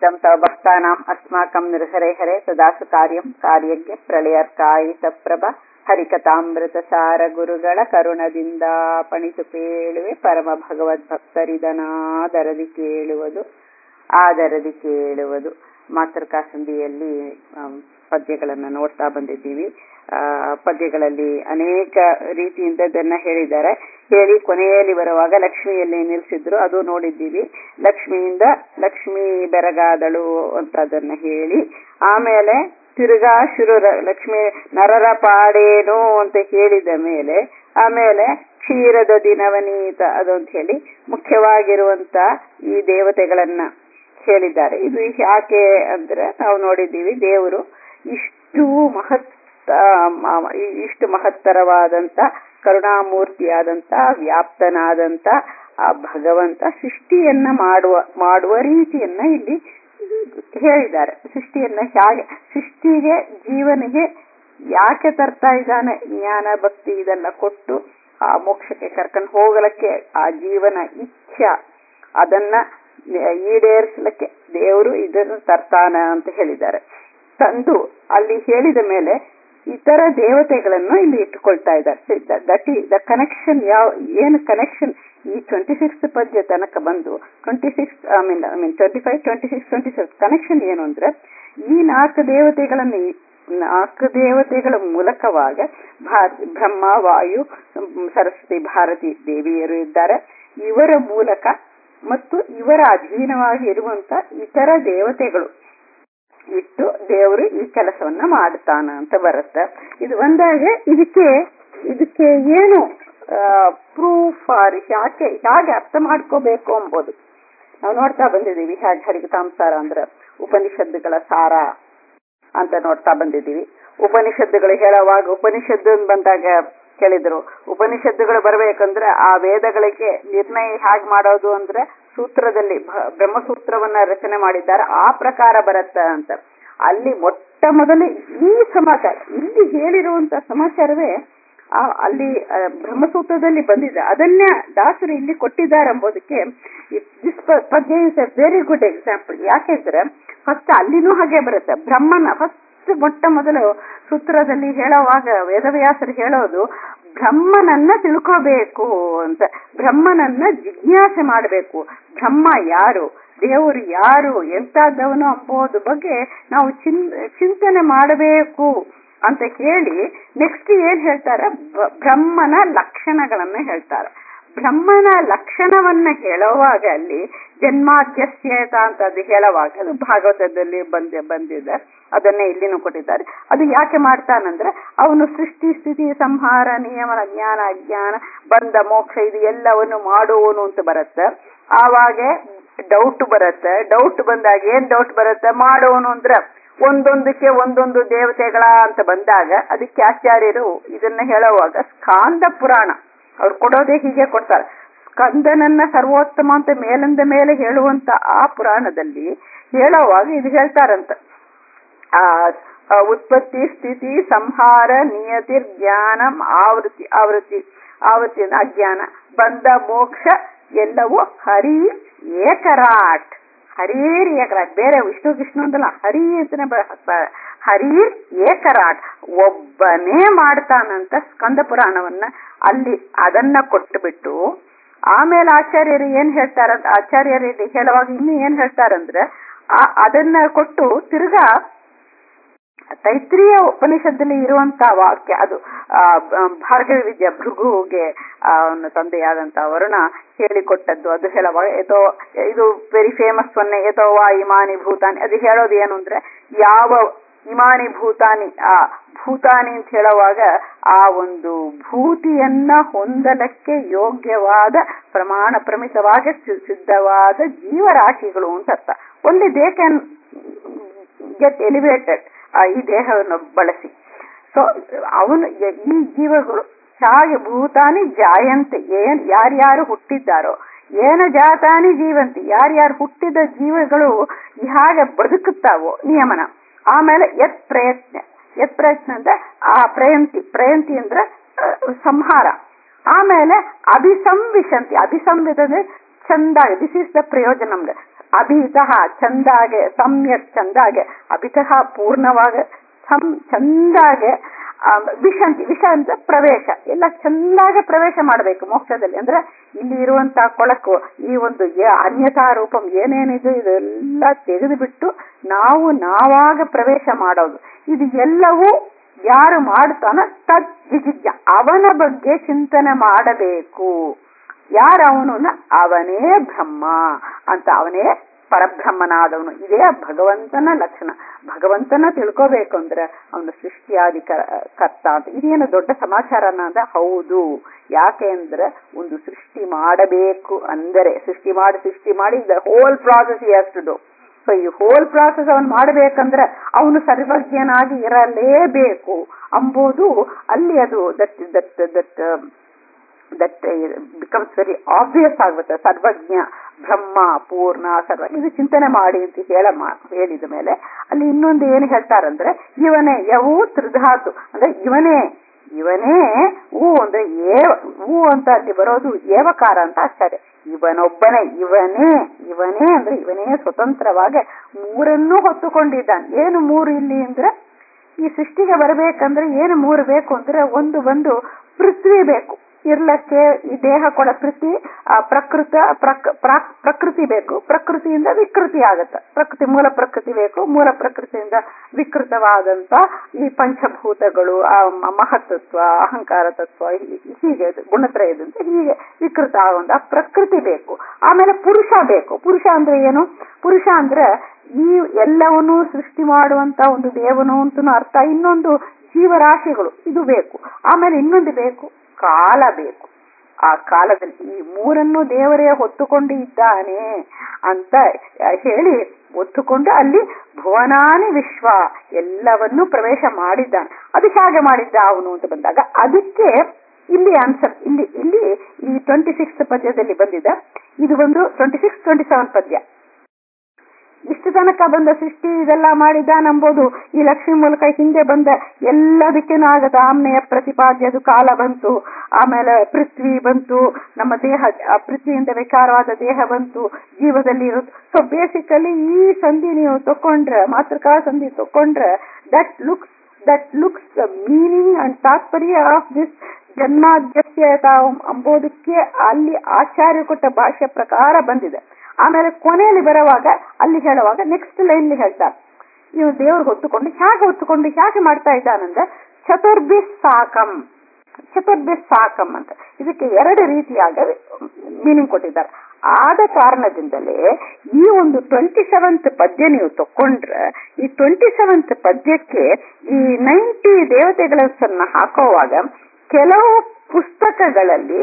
निमित्तं तव भक्तानाम् अस्माकं नृहरे हरे ಸದಾಸು ಕಾರ್ಯಂ ಕಾರ್ಯಕ್ಕೆ ಪ್ರಳಯರ್ಕಾಯಿತ ಪ್ರಭ ಹರಿಕಥಾಮೃತಸಾರ ಗುರುಗಳ ಕರುಣದಿಂದ ಪಣಿತು ಪೇಳುವೆ ಪರಮ ಭಗವದ್ ಭಕ್ತರಿದನಾದರದಿ ಕೇಳುವುದು ಆದರದಿ ಕೇಳುವುದು ಮಾತೃಕಾಸಂಧಿಯಲ್ಲಿ ಪದ್ಯಗಳನ್ನು ನೋಡ್ತಾ ಬಂದಿದ್ದೀವಿ ಆ ಪದ್ಯಗಳಲ್ಲಿ ಅನೇಕ ರೀತಿಯಿಂದ ಇದನ್ನ ಹೇಳಿದ್ದಾರೆ ಹೇಳಿ ಕೊನೆಯಲ್ಲಿ ಬರುವಾಗ ಲಕ್ಷ್ಮಿಯಲ್ಲಿ ನಿಲ್ಸಿದ್ರು ಅದು ನೋಡಿದ್ದೀವಿ ಲಕ್ಷ್ಮಿಯಿಂದ ಲಕ್ಷ್ಮಿ ಬೆರಗಾದಳು ಅಂತ ಅದನ್ನ ಹೇಳಿ ಆಮೇಲೆ ತಿರುಗಾ ಶುರುರ ಲಕ್ಷ್ಮಿ ನರರ ಪಾಡೇನು ಅಂತ ಹೇಳಿದ ಮೇಲೆ ಆಮೇಲೆ ಕ್ಷೀರದ ದಿನವನೀತ ಅದು ಅಂತ ಹೇಳಿ ಮುಖ್ಯವಾಗಿರುವಂತ ಈ ದೇವತೆಗಳನ್ನ ಹೇಳಿದ್ದಾರೆ ಇದು ಯಾಕೆ ಅಂದ್ರೆ ನಾವು ನೋಡಿದ್ದೀವಿ ದೇವರು ಇಷ್ಟು ಮಹತ್ ಇಷ್ಟು ಮಹತ್ತರವಾದಂತ ಕರುಣಾಮೂರ್ತಿಯಾದಂತ ವ್ಯಾಪ್ತನಾದಂತ ಆ ಭಗವಂತ ಸೃಷ್ಟಿಯನ್ನ ಮಾಡುವ ಮಾಡುವ ರೀತಿಯನ್ನ ಇಲ್ಲಿ ಹೇಳಿದ್ದಾರೆ ಸೃಷ್ಟಿಯನ್ನ ಹೇಗೆ ಸೃಷ್ಟಿಗೆ ಜೀವನಿಗೆ ಯಾಕೆ ತರ್ತಾ ಇದ್ದಾನೆ ಜ್ಞಾನ ಭಕ್ತಿ ಇದೆಲ್ಲ ಕೊಟ್ಟು ಆ ಮೋಕ್ಷಕ್ಕೆ ಕರ್ಕೊಂಡು ಹೋಗಲಕ್ಕೆ ಆ ಜೀವನ ಇಚ್ಛಾ ಅದನ್ನ ಈಡೇರಿಸಲಿಕ್ಕೆ ದೇವರು ಇದನ್ನು ತರ್ತಾನ ಅಂತ ಹೇಳಿದ್ದಾರೆ ತಂದು ಅಲ್ಲಿ ಹೇಳಿದ ಮೇಲೆ ಇತರ ದೇವತೆಗಳನ್ನು ಇಲ್ಲಿ ಇಟ್ಟುಕೊಳ್ತಾ ಇದ್ದಾರೆ ದಟ್ ಈ ದ ಕನೆಕ್ಷನ್ ಯಾವ ಏನು ಕನೆಕ್ಷನ್ ಈ ಟ್ವೆಂಟಿ ಸಿಕ್ಸ್ ಪದ್ಯ ತನಕ ಬಂದು twenty six I mean I mean twenty five twenty six twenty six connection ಏನು ಅಂದ್ರೆ ಈ ನಾಲ್ಕು ದೇವತೆಗಳನ್ನು ನಾಲ್ಕು ದೇವತೆಗಳ ಮೂಲಕವಾಗ ಬ್ರಹ್ಮ ವಾಯು ಸರಸ್ವತಿ ಭಾರತಿ ದೇವಿಯರು ಇದ್ದಾರೆ ಇವರ ಮೂಲಕ ಮತ್ತು ಇವರ ಅಧೀನವಾಗಿ ಇರುವಂತ ಇತರ ದೇವತೆಗಳು ಇಟ್ಟು ದೇವರು ಈ ಕೆಲಸವನ್ನ ಮಾಡ್ತಾನ ಅಂತ ಬರುತ್ತೆ ಇದು ಬಂದಾಗ ಇದಕ್ಕೆ ಇದಕ್ಕೆ ಏನು ಪ್ರೂಫ್ ಆರ್ ಯಾಕೆ ಹೇಗೆ ಅರ್ಥ ಮಾಡ್ಕೋಬೇಕು ಎಂಬುದು ನಾವು ನೋಡ್ತಾ ಬಂದಿದ್ದೀವಿ ಹೇಗೆ ಹರಿಕತಾಂಸಾರ ಅಂದ್ರೆ ಉಪನಿಷತ್ತುಗಳ ಸಾರ ಅಂತ ನೋಡ್ತಾ ಬಂದಿದ್ದೀವಿ ಉಪನಿಷತ್ತುಗಳು ಹೇಳುವಾಗ ಉಪನಿಷತ್ತು ಬಂದಾಗ ಕೇಳಿದ್ರು ಉಪನಿಷತ್ತುಗಳು ಬರಬೇಕಂದ್ರೆ ಆ ವೇದಗಳಿಗೆ ನಿರ್ಣಯ ಹೇಗೆ ಮಾಡೋದು ಅಂದ್ರೆ ಸೂತ್ರದಲ್ಲಿ ಬ್ರಹ್ಮಸೂತ್ರವನ್ನ ರಚನೆ ಮಾಡಿದ್ದಾರೆ ಆ ಪ್ರಕಾರ ಬರತ್ತ ಅಂತ ಅಲ್ಲಿ ಮೊಟ್ಟ ಮೊದಲು ಈ ಸಮಾಚಾರ ಇಲ್ಲಿ ಹೇಳಿರುವಂತ ಸಮಾಚಾರವೇ ಅಲ್ಲಿ ಬ್ರಹ್ಮಸೂತ್ರದಲ್ಲಿ ಬಂದಿದೆ ಅದನ್ನೇ ದಾಸರು ಇಲ್ಲಿ ಕೊಟ್ಟಿದ್ದಾರೆ ಎಂಬುದಕ್ಕೆ ದಿಸ್ ಪದ್ಯ is a very good example ಯಾಕೆಂದ್ರೆ ಫಸ್ಟ್ ಅಲ್ಲಿನೂ ಹಾಗೆ ಬರುತ್ತೆ ಬ್ರಹ್ಮನ ಫಸ್ಟ್ ಮೊಟ್ಟ ಮೊದಲು ಸೂತ್ರದಲ್ಲಿ ಹೇಳುವಾಗ ವೇದವ್ಯಾಸರು ಹೇಳೋದು ಬ್ರಹ್ಮನನ್ನ ತಿಳ್ಕೋಬೇಕು ಅಂತ ಬ್ರಹ್ಮನನ್ನ ಜಿಜ್ಞಾಸೆ ಮಾಡಬೇಕು ಬ್ರಹ್ಮ ಯಾರು ದೇವರು ಯಾರು ಎಂತಾದವನು ಅಂಬೋದು ಬಗ್ಗೆ ನಾವು ಚಿನ್ ಚಿಂತನೆ ಮಾಡಬೇಕು ಅಂತ ಹೇಳಿ ನೆಕ್ಸ್ಟ್ ಏನ್ ಹೇಳ್ತಾರೆ ಬ್ರಹ್ಮನ ಲಕ್ಷಣಗಳನ್ನ ಹೇಳ್ತಾರೆ ಬ್ರಹ್ಮನ ಲಕ್ಷಣವನ್ನ ಹೇಳುವಾಗ ಅಲ್ಲಿ ಜನ್ಮಾದ್ಯಸ್ಯತ ಅಂತ ಅದು ಹೇಳುವಾಗ ಅದು ಭಾಗವತದಲ್ಲಿ ಬಂದ ಬಂದಿದೆ ಅದನ್ನೇ ಇಲ್ಲಿನೂ ಕೊಟ್ಟಿದ್ದಾರೆ ಅದು ಯಾಕೆ ಮಾಡ್ತಾನಂದ್ರೆ ಅವನು ಸೃಷ್ಟಿ ಸ್ಥಿತಿ ಸಂಹಾರ ನಿಯಮನ ಜ್ಞಾನ ಅಜ್ಞಾನ ಬಂದ ಮೋಕ್ಷ ಇದು ಎಲ್ಲವನ್ನು ಮಾಡುವನು ಅಂತ ಬರುತ್ತೆ ಆವಾಗ ಡೌಟ್ ಬರುತ್ತೆ ಡೌಟ್ ಬಂದಾಗ ಏನ್ ಡೌಟ್ ಬರುತ್ತೆ ಮಾಡೋನು ಅಂದ್ರೆ ಒಂದೊಂದಕ್ಕೆ ಒಂದೊಂದು ದೇವತೆಗಳ ಅಂತ ಬಂದಾಗ ಅದಕ್ಕೆ ಆಚಾರ್ಯರು ಇದನ್ನ ಹೇಳುವಾಗ ಸ್ಕಾಂದ ಪುರಾಣ ಅವ್ರು ಕೊಡೋದೇ ಹೀಗೆ ಕೊಡ್ತಾರೆ ಸ್ಕಂದನನ್ನ ಸರ್ವೋತ್ತಮ ಅಂತ ಮೇಲಿಂದ ಮೇಲೆ ಹೇಳುವಂತ ಆ ಪುರಾಣದಲ್ಲಿ ಹೇಳುವಾಗ ಇದು ಹೇಳ್ತಾರಂತ ಆ ಉತ್ಪತ್ತಿ ಸ್ಥಿತಿ ಸಂಹಾರ ನಿಯತಿರ್ ಜ್ಞಾನಂ ಆವೃತ್ತಿ ಆವೃತ್ತಿ ಆವೃತ್ತಿ ಅಜ್ಞಾನ ಬಂದ ಮೋಕ್ಷ ಎಲ್ಲವೂ ಹರಿ ಏಕರಾಟ್ ಹರೀರ್ ಏಕರಾಟ್ ಬೇರೆ ವಿಷ್ಣು ವಿಷ್ಣು ಅಂತಲ್ಲ ಹರಿ ಅಂತಾನೆ ಹರೀರ್ ಏಕರಾಟ್ ಒಬ್ಬನೇ ಮಾಡ್ತಾನಂತ ಸ್ಕಂದ ಪುರಾಣವನ್ನ ಅಲ್ಲಿ ಅದನ್ನ ಕೊಟ್ಟು ಬಿಟ್ಟು ಆಮೇಲೆ ಆಚಾರ್ಯರು ಏನ್ ಹೇಳ್ತಾರ ಆಚಾರ್ಯರು ಹೇಳುವಾಗ ಇನ್ನು ಏನ್ ಹೇಳ್ತಾರಂದ್ರೆ ಅದನ್ನ ಕೊಟ್ಟು ತಿರ್ಗಾ ತೈತ್ರಿಯ ಉಪನಿಷತ್ತಲ್ಲಿ ಇರುವಂತ ವಾಕ್ಯ ಅದು ಭಾರ್ಗವಿ ವಿದ್ಯಾ ಭೃಗುಗೆ ಅವನ ತಂದೆಯಾದಂತ ವರುಣ ಹೇಳಿಕೊಟ್ಟದ್ದು ಅದು ಹೇಳುವಾಗ ಏತೋ ಇದು ವೆರಿ ಫೇಮಸ್ ಒನ್ನೆ ಏತೋ ವಾ ಇಮಾನಿ ಭೂತಾನಿ ಅದು ಹೇಳೋದು ಏನು ಅಂದ್ರೆ ಯಾವ ಇಮಾನಿ ಭೂತಾನಿ ಆ ಭೂತಾನಿ ಅಂತ ಹೇಳುವಾಗ ಆ ಒಂದು ಭೂತಿಯನ್ನ ಹೊಂದಲಕ್ಕೆ ಯೋಗ್ಯವಾದ ಪ್ರಮಾಣ ಪ್ರಮಿತವಾಗಿ ಸಿದ್ಧವಾದ ಜೀವರಾಶಿಗಳು ಅಂತ ಅರ್ಥ only they can get elevated ಈ ದೇಹವನ್ನು ಬಳಸಿ ಸೊ ಅವನು ಈ ಜೀವಗಳು ಹಾಗೆ ಭೂತಾನಿ ಜಾಯಂತೆ ಏನ್ ಯಾರ್ಯಾರು ಹುಟ್ಟಿದ್ದಾರೋ ಏನ ಜಾತಾನಿ ಜೀವಂತಿ ಯಾರ್ಯಾರು ಹುಟ್ಟಿದ ಜೀವಗಳು ಹೇಗೆ ಬದುಕುತ್ತಾವೋ ನಿಯಮನ ಆಮೇಲೆ ಯತ್ ಪ್ರಯತ್ನ ಯತ್ ಪ್ರಯತ್ನ ಅಂದ್ರೆ ಆ ಪ್ರಯಂತಿ ಪ್ರಯಂತಿ ಅಂದ್ರೆ ಸಂಹಾರ ಆಮೇಲೆ ಅಭಿಸಂವಿಶಂತಿ ಅಭಿಸಂವಿತ ಅಂದ್ರೆ ಚಂದ ದಿಸ್ ಇಸ್ ದ ಪ್ರಯೋಜನ ನಮ್ಗೆ ಅಭಿತಃ ಚಂದಾಗೆ ಸಮ್ಯಕ್ ಚಂದಾಗೆ ಅಭಿತಃ ಪೂರ್ಣವಾಗ ಸಂ ಚಂದಾಗೆ ಆ, ವಿಶಂತಿ ವಿಷ ಅಂತ ಪ್ರವೇಶ ಎಲ್ಲ ಚಂದಾಗೆ ಪ್ರವೇಶ ಮಾಡಬೇಕು ಮೋಕ್ಷದಲ್ಲಿ ಅಂದ್ರೆ ಇಲ್ಲಿ ಇರುವಂತಹ ಕೊಳಕು ಈ ಒಂದು ಯ- ಅನ್ಯತಾ ರೂಪಂ ಏನೇನಿದೆ ಇದೆಲ್ಲ ತೆಗೆದು ಬಿಟ್ಟು ನಾವು ನಾವಾಗ ಪ್ರವೇಶ ಮಾಡೋದು ಇದು ಎಲ್ಲವೂ ಯಾರು ಮಾಡ್ತಾನ ತದ್ ಜಿಜಿಜ್ಞ ಅವನ ಬಗ್ಗೆ ಚಿಂತನೆ ಮಾಡಬೇಕು ಯಾರು ಅವನು ಅವನೇ ಬ್ರಹ್ಮ ಅಂತ ಅವನೇ ಪರಬ್ರಹ್ಮನಾದವನು ಇದೇ ಭಗವಂತನ ಲಕ್ಷಣ ಭಗವಂತನ ತಿಳ್ಕೋಬೇಕು ಅಂದ್ರೆ ಅವನು ಸೃಷ್ಟಿಯಾದಿ ಕ- ಕರ್ತ ಅಂತ ಇದೇನು ದೊಡ್ಡ ಸಮಾಚಾರನ ಅಂದ್ರೆ ಹೌದು ಯಾಕೆ ಅಂದ್ರೆ ಒಂದು ಸೃಷ್ಟಿ ಮಾಡಬೇಕು ಅಂದರೆ ಸೃಷ್ಟಿ ಮಾಡಿ ಸೃಷ್ಟಿ ಮಾಡಿ the whole process has to do so ಈ ಹೋಲ್ ಪ್ರಾಸೆಸ್ ಅವನು ಮಾಡಬೇಕಂದ್ರೆ ಅವನು ಸರ್ವಜ್ಞನಾಗಿ ಇರಲೇಬೇಕು ಅಂಬುದು ಅಲ್ಲಿ ಅದು that that that that becomes very obvious ಆಗುತ್ತೆ ಸರ್ವಜ್ಞ ಬ್ರಹ್ಮ ಪೂರ್ಣ ಸರ್ವ ಇದು ಚಿಂತನೆ ಮಾಡಿ ಅಂತ ಹೇಳ ಮಾ- ಹೇಳಿದ ಮೇಲೆ ಅಲ್ಲಿ ಇನ್ನೊಂದು ಏನು ಹೇಳ್ತಾರಂದ್ರೆ ಇವನೇ ಯವು ತ್ರಿಧಾತು ಅಂದ್ರೆ ಇವನೇ ಇವನೇ ಹೂ ಅಂದ್ರೆ ಏವ ಹೂ ಅಂತ ಅಲ್ಲಿ ಬರೋದು ಏವಕಾರ ಅಂತ ಆಚಾರ್ಯ ಇವನೊಬ್ಬನೇ ಇವನೇ ಇವನೇ ಅಂದ್ರೆ ಇವನೇ ಸ್ವತಂತ್ರವಾಗಿ ಮೂರನ್ನೂ ಹೊತ್ತುಕೊಂಡಿದ್ದಾನೆ ಏನು ಮೂರು ಇಲ್ಲಿ ಅಂದ್ರೆ ಈ ಸೃಷ್ಟಿಗೆ ಬರಬೇಕಂದ್ರೆ ಏನು ಮೂರು ಬೇಕು ಅಂದ್ರೆ ಒಂದು ಬಂದು ಪೃಥ್ವಿ ಬೇಕು ಇರ್ಲಕ್ಕೆ ಈ ದೇಹ ಕೊಡ ಪೃಥ್ವಿ ಆ ಪ್ರಕೃತ ಪ್ರಕ್ ಪ್ರಾಕ್- ಪ್ರಕೃತಿ ಬೇಕು ಪ್ರಕೃತಿಯಿಂದ ವಿಕೃತಿ ಆಗತ್ತೆ ಪ್ರಕೃತಿ ಮೂಲ ಪ್ರಕೃತಿ ಬೇಕು ಮೂಲ ಪ್ರಕೃತಿಯಿಂದ ವಿಕೃತವಾದಂತ ಈ ಪಂಚಭೂತಗಳು ಆ ಮ- ಮಹತ್ತತ್ವ ಅಹಂಕಾರ ತತ್ವ ಹೀ- ಹೀಗೆ ಇದು ಗುಣತ್ರಯದಂತೆ ಹೀಗೆ ವಿಕೃತ ಆಗುವಂತ ಪ್ರಕೃತಿ ಬೇಕು ಆಮೇಲೆ ಪುರುಷ ಬೇಕು ಪುರುಷ ಅಂದ್ರೆ ಏನು ಪುರುಷ ಅಂದ್ರೆ ಈ ಎಲ್ಲವನ್ನೂ ಸೃಷ್ಟಿ ಮಾಡುವಂತ ಒಂದು ದೇವನು ಅಂತನೂ ಅರ್ಥ ಇನ್ನೊಂದು ಜೀವರಾಶಿಗಳು ಇದು ಬೇಕು ಆಮೇಲೆ ಇನ್ನೊಂದು ಬೇಕು ಕಾಲ ಬೇಕು ಆ ಕಾಲದಲ್ಲಿ ಈ ಮೂರನ್ನು ದೇವರೇ ಹೊತ್ತುಕೊಂಡು ಇದ್ದಾನೆ ಅಂತ ಹೇಳಿ ಹೊತ್ತುಕೊಂಡು ಅಲ್ಲಿ ಭುವನಾನಿ ವಿಶ್ವ ಎಲ್ಲವನ್ನೂ ಪ್ರವೇಶ ಮಾಡಿದ್ದಾನೆ ಅದು ಹೇಗೆ ಮಾಡಿದ್ದ ಅವನು ಅಂತ ಬಂದಾಗ ಅದಕ್ಕೆ ಇಲ್ಲಿ ಆನ್ಸರ್ ಇಲ್ಲಿ ಇಲ್ಲಿ ಈ ಟ್ವೆಂಟಿ ಸಿಕ್ಸ್ ಪದ್ಯದಲ್ಲಿ ಬಂದಿದೆ ಇದು ಒಂದು ಟ್ವೆಂಟಿ ಸಿಕ್ಸ್ ಟ್ವೆಂಟಿ ಸೆವೆನ್ ಪದ್ಯ ಇಷ್ಟು ತನಕ ಬಂದ ಸೃಷ್ಟಿ ಇದೆಲ್ಲ ಮಾಡಿದ್ದಾನೆಂಬುದು ಈ ಲಕ್ಷ್ಮಿ ಮೂಲಕ ಹಿಂದೆ ಬಂದ ಎಲ್ಲದಕ್ಕೇನು ಆಗದ ಆಮ್ನೆಯ ಪ್ರತಿಪಾದ್ಯ ಅದು ಕಾಲ ಬಂತು ಆಮೇಲೆ ಪೃಥ್ವಿ ಬಂತು ನಮ್ಮ ದೇಹ ಆ ಪೃಥ್ವಿಯಿಂದ ವಿಕಾರವಾದ ದೇಹ ಬಂತು ಜೀವದಲ್ಲಿ ಇರೋದು ಸೊ ಬೇಸಿಕಲಿ ಈ ಸಂಧಿ ನೀವು ತಕೊಂಡ್ರೆ ಮಾತೃಕಾ ಸಂಧಿ ತಕೊಂಡ್ರೆ that looks that looks the meaning and ತಾತ್ಪರ್ಯ ಆಫ್ ದಿಸ್ ಜನ್ಮಾದ್ಯಸ್ಯ ಅಂಬೋದಕ್ಕೆ ಅಲ್ಲಿ ಆಚಾರ್ಯ ಕೊಟ್ಟ ಭಾಷೆ ಪ್ರಕಾರ ಬಂದಿದೆ ಆಮೇಲೆ ಕೊನೆಯಲ್ಲಿ ಬರುವಾಗ ಅಲ್ಲಿ ಹೇಳುವಾಗ ನೆಕ್ಸ್ಟ್ ಲೈನ್ ಹೇಳ್ತಾರೆ ನೀವು ದೇವ್ರು ಹೊತ್ತುಕೊಂಡು ಹೇಗೆ ಹೊತ್ತುಕೊಂಡು ಹೇಗೆ ಮಾಡ್ತಾ ಇದ್ದಾನಂದ್ರೆ ಚತುರ್ಭಿ ಸಾಕಂ ಚತುರ್ಭಿ ಸಾಕಂ ಅಂತ ಇದಕ್ಕೆ ಎರಡು ರೀತಿಯಾಗ ಮೀನಿಂಗ್ ಕೊಟ್ಟಿದ್ದಾರೆ ಆದ ಕಾರಣದಿಂದಲೇ ಈ ಒಂದು ಟ್ವೆಂಟಿ ಸೆವೆಂತ್ ಪದ್ಯ ನೀವು ತಕೊಂಡ್ರೆ ಈ ಟ್ವೆಂಟಿ ಸೆವೆಂತ್ ಪದ್ಯಕ್ಕೆ ಈ ನೈಂಟಿ ದೇವತೆಗಳನ್ನ ಹಾಕೋವಾಗ ಕೆಲವು ಪುಸ್ತಕಗಳಲ್ಲಿ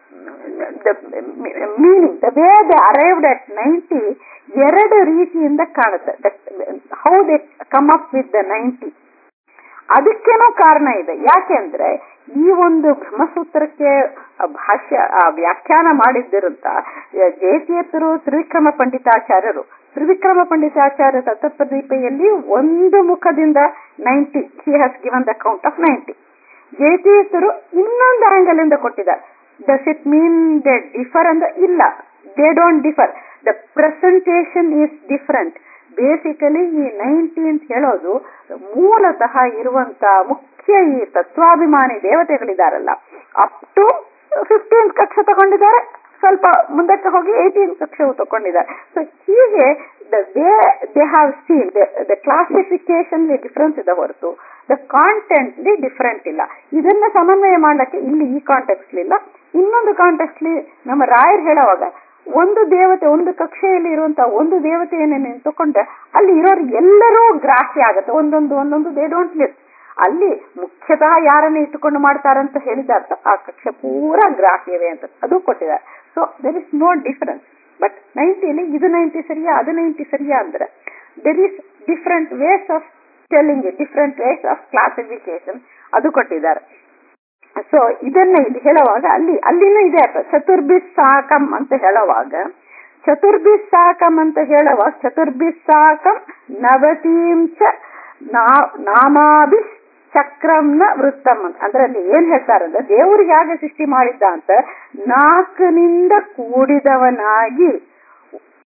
meaning the way the arrived at ninety ಎರಡು ರೀತಿಯಿಂದ ಕಾಣುತ್ತೆ how they come up with the ninety ಅದಕ್ಕೇನೋ ಕಾರಣ ಇದೆ ಯಾಕೆಂದ್ರೆ ಈ ಒಂದು ಬ್ರಹ್ಮಸೂತ್ರಕ್ಕೆ ಭಾಷ್ಯ ಆ ವ್ಯಾಖ್ಯಾನ ಮಾಡಿದ್ದಿರಂತ ಜಯತೀರ್ಥರು ತ್ರಿವಿಕ್ರಮ ಪಂಡಿತಾಚಾರ್ಯರು ತ್ರಿವಿಕ್ರಮ ಪಂಡಿತಾಚಾರ್ಯ ತತ್ವಪ್ರದೀಪೆಯಲ್ಲಿ ಒಂದು ಮುಖದಿಂದ ninety he has given the count of ninety ಜಯತೀರ್ಥರು ಇನ್ನೊಂದು ಆಂಗಲ್ ಇಂದ ಕೊಟ್ಟಿದ್ದಾರೆ does it mean they differ ಅಂದ್ರೆ ಇಲ್ಲ they don't differ the presentation is different basically ಈ ನೈಂಟಿ ಅಂತ ಹೇಳೋದು ಮೂಲತಃ ಇರುವಂತ ಮುಖ್ಯ ಈ ತತ್ವಾಭಿಮಾನಿ ದೇವತೆಗಳಿದಾರಲ್ಲ ಅಪ್ ಟು ಫಿಫ್ಟೀನ್ ಕಕ್ಷ ತಗೊಂಡಿದ್ದಾರೆ ಸ್ವಲ್ಪ ಮುಂದಕ್ಕೆ ಹೋಗಿ ಏಯ್ಟೀನ್ ಕಕ್ಷವು ತಗೊಂಡಿದ್ದಾರೆ ಸೊ ಹೀಗೆ the way they have seen the classification difference ಇದೆ ಹೊರತು ದ ಕಾಂಟೆಂಟ್ ಡಿಫರೆಂಟ್ ಇಲ್ಲ ಇದನ್ನ ಸಮನ್ವಯ ಮಾಡಕ್ಕೆ ಇಲ್ಲಿ ಈ ಕಾಂಟೆಕ್ಸ್ಟ್ ಇಲ್ಲ ಇನ್ನೊಂದು ಕಾಂಟೆಕ್ಸ್ಟ್ ನಮ್ಮ ರಾಯರ್ ಹೇಳುವಾಗ ಒಂದು ದೇವತೆ ಒಂದು ಕಕ್ಷೆಯಲ್ಲಿ ಇರುವಂತಹ ಒಂದು ದೇವತೆಯನ್ನು ನೀನು ತಕೊಂಡ್ರೆ ಅಲ್ಲಿ ಇರೋರು ಎಲ್ಲರೂ ಗ್ರಾಹ್ಯ ಆಗುತ್ತೆ ಒಂದೊಂದು ಒಂದೊಂದು ದೇ ಡೋಂಟ್ ಲಿಸ್ಟ್ ಅಲ್ಲಿ ಮುಖ್ಯತಃ ಯಾರನ್ನ ಇಟ್ಟುಕೊಂಡು ಮಾಡ್ತಾರಂತ ಹೇಳಿದಾರ ಆ ಕಕ್ಷೆ ಪೂರಾ ಗ್ರಾಹ್ಯವೇ ಅಂತ ಅದು ಕೊಟ್ಟಿದ್ದಾರೆ so there is no difference but ನೈಂಟಿಲಿ ಇದು ನೈಂಟಿ ಸರಿಯಾ ಅದು ನೈಂಟಿ ಸರಿಯಾ ಅಂದ್ರೆ there is different ways of telling different ways of classification ಅದು ಕೊಟ್ಟಿದ್ದಾರೆ ಸೊ ಇದನ್ನ ಇಲ್ಲಿ ಹೇಳುವಾಗ ಅಲ್ಲಿ ಅಲ್ಲಿನೂ ಇದೆ ಚತುರ್ಭಿ ಸಾಕಂ ಅಂತ ಹೇಳುವಾಗ ಚತುರ್ಭಿ ಸಾಕಂ ಅಂತ ಹೇಳುವಾಗ ಚತುರ್ಭಿ ಸಾಕಂ ನವತೀಂಚ ನಾಮಾಭಿ ಚಕ್ರಂನ ವೃತ್ತಂ ಅಂತ ಅಂದ್ರೆ ಅಲ್ಲಿ ಏನ್ ಹೇಳ್ತಾರಂದ್ರೆ ದೇವ್ರು ಹೇಗೆ ಸೃಷ್ಟಿ ಮಾಡಿದ್ದ ಅಂತ ನಾಲ್ಕನಿಂದ ಕೂಡಿದವನಾಗಿ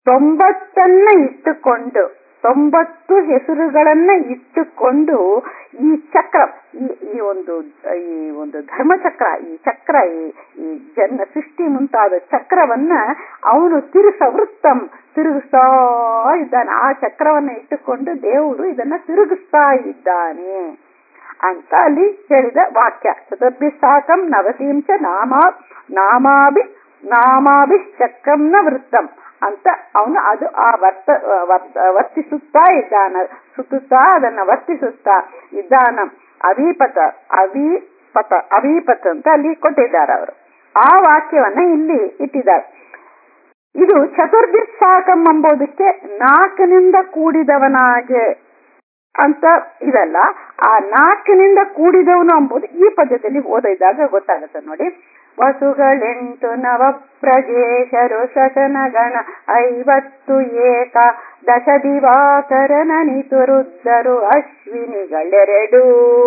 ತೊಂಬತ್ತನ್ನ ಇಟ್ಟುಕೊಂಡು ತೊಂಬತ್ತು ಹೆಸರುಗಳನ್ನ ಇಟ್ಟುಕೊಂಡು ಈ ಚಕ್ರ ಈ ಈ ಒಂದು ಈ ಒಂದು ಧರ್ಮಚಕ್ರ ಈ ಚಕ್ರ ಈ ಈ ಜನ್ಮ ಸೃಷ್ಟಿ ಮುಂತಾದ ಚಕ್ರವನ್ನ ಅವನು ತಿರುಸ ವೃತ್ತಂ ತಿರುಗಿಸ್ತಾ ಇದ್ದಾನೆ ಆ ಚಕ್ರವನ್ನ ಇಟ್ಟುಕೊಂಡು ದೇವರು ಇದನ್ನ ತಿರುಗಿಸ್ತಾ ಇದ್ದಾನೆ ಅಂತ ಅಲ್ಲಿ ಹೇಳಿದ ವಾಕ್ಯ ಚತುರ್ಭಿ ಸಾಕಂ ನವತೀಂ ಚ ನಾಮ ನಾಮಾಭಿ ನಾಮಾಭಿ ಚಕ್ರಂನ ವೃತ್ತಂ ಅಂತ ಅವನು ಅದು ಆ ವರ್ತ ವರ್ತಿಸುತ್ತಾ ಇದ್ದಾನ ಸುತ್ತುತ್ತಾ ಅದನ್ನ ವರ್ತಿಸುತ್ತಾ ಇದ್ದಾನ ಅವೀಪತ ಅವೀಪತ ಅವೀಪತ್ ಅಂತ ಅಲ್ಲಿ ಕೊಟ್ಟಿದ್ದಾರೆ ಅವರು ಆ ವಾಕ್ಯವನ್ನ ಇಲ್ಲಿ ಇಟ್ಟಿದ್ದಾರೆ ಇದು ಚತುರ್ಭಿ ಸಾಕಂ ಎಂಬುದಕ್ಕೆ ನಾಲ್ಕನಿಂದ ಕೂಡಿದವನಾಗೆ ಅಂತ ಇದಲ್ಲ ಆ ನಾಲ್ಕಿನಿಂದ ಕೂಡಿದವನು ಎಂಬುದು ಈ ಪದ್ಯದಲ್ಲಿ ಓದಿದಾಗ ಗೊತ್ತಾಗುತ್ತೆ ನೋಡಿ ವಸುಗಳೆಂಟು ನವ ಪ್ರಜೇಶರು ಶಶನಗಣ ಐವತ್ತು ಏಕ ದಶ ದಿವಾಕರನ ನಿತುರುದ್ದರು ಅಶ್ವಿನಿಗಳೆರಡು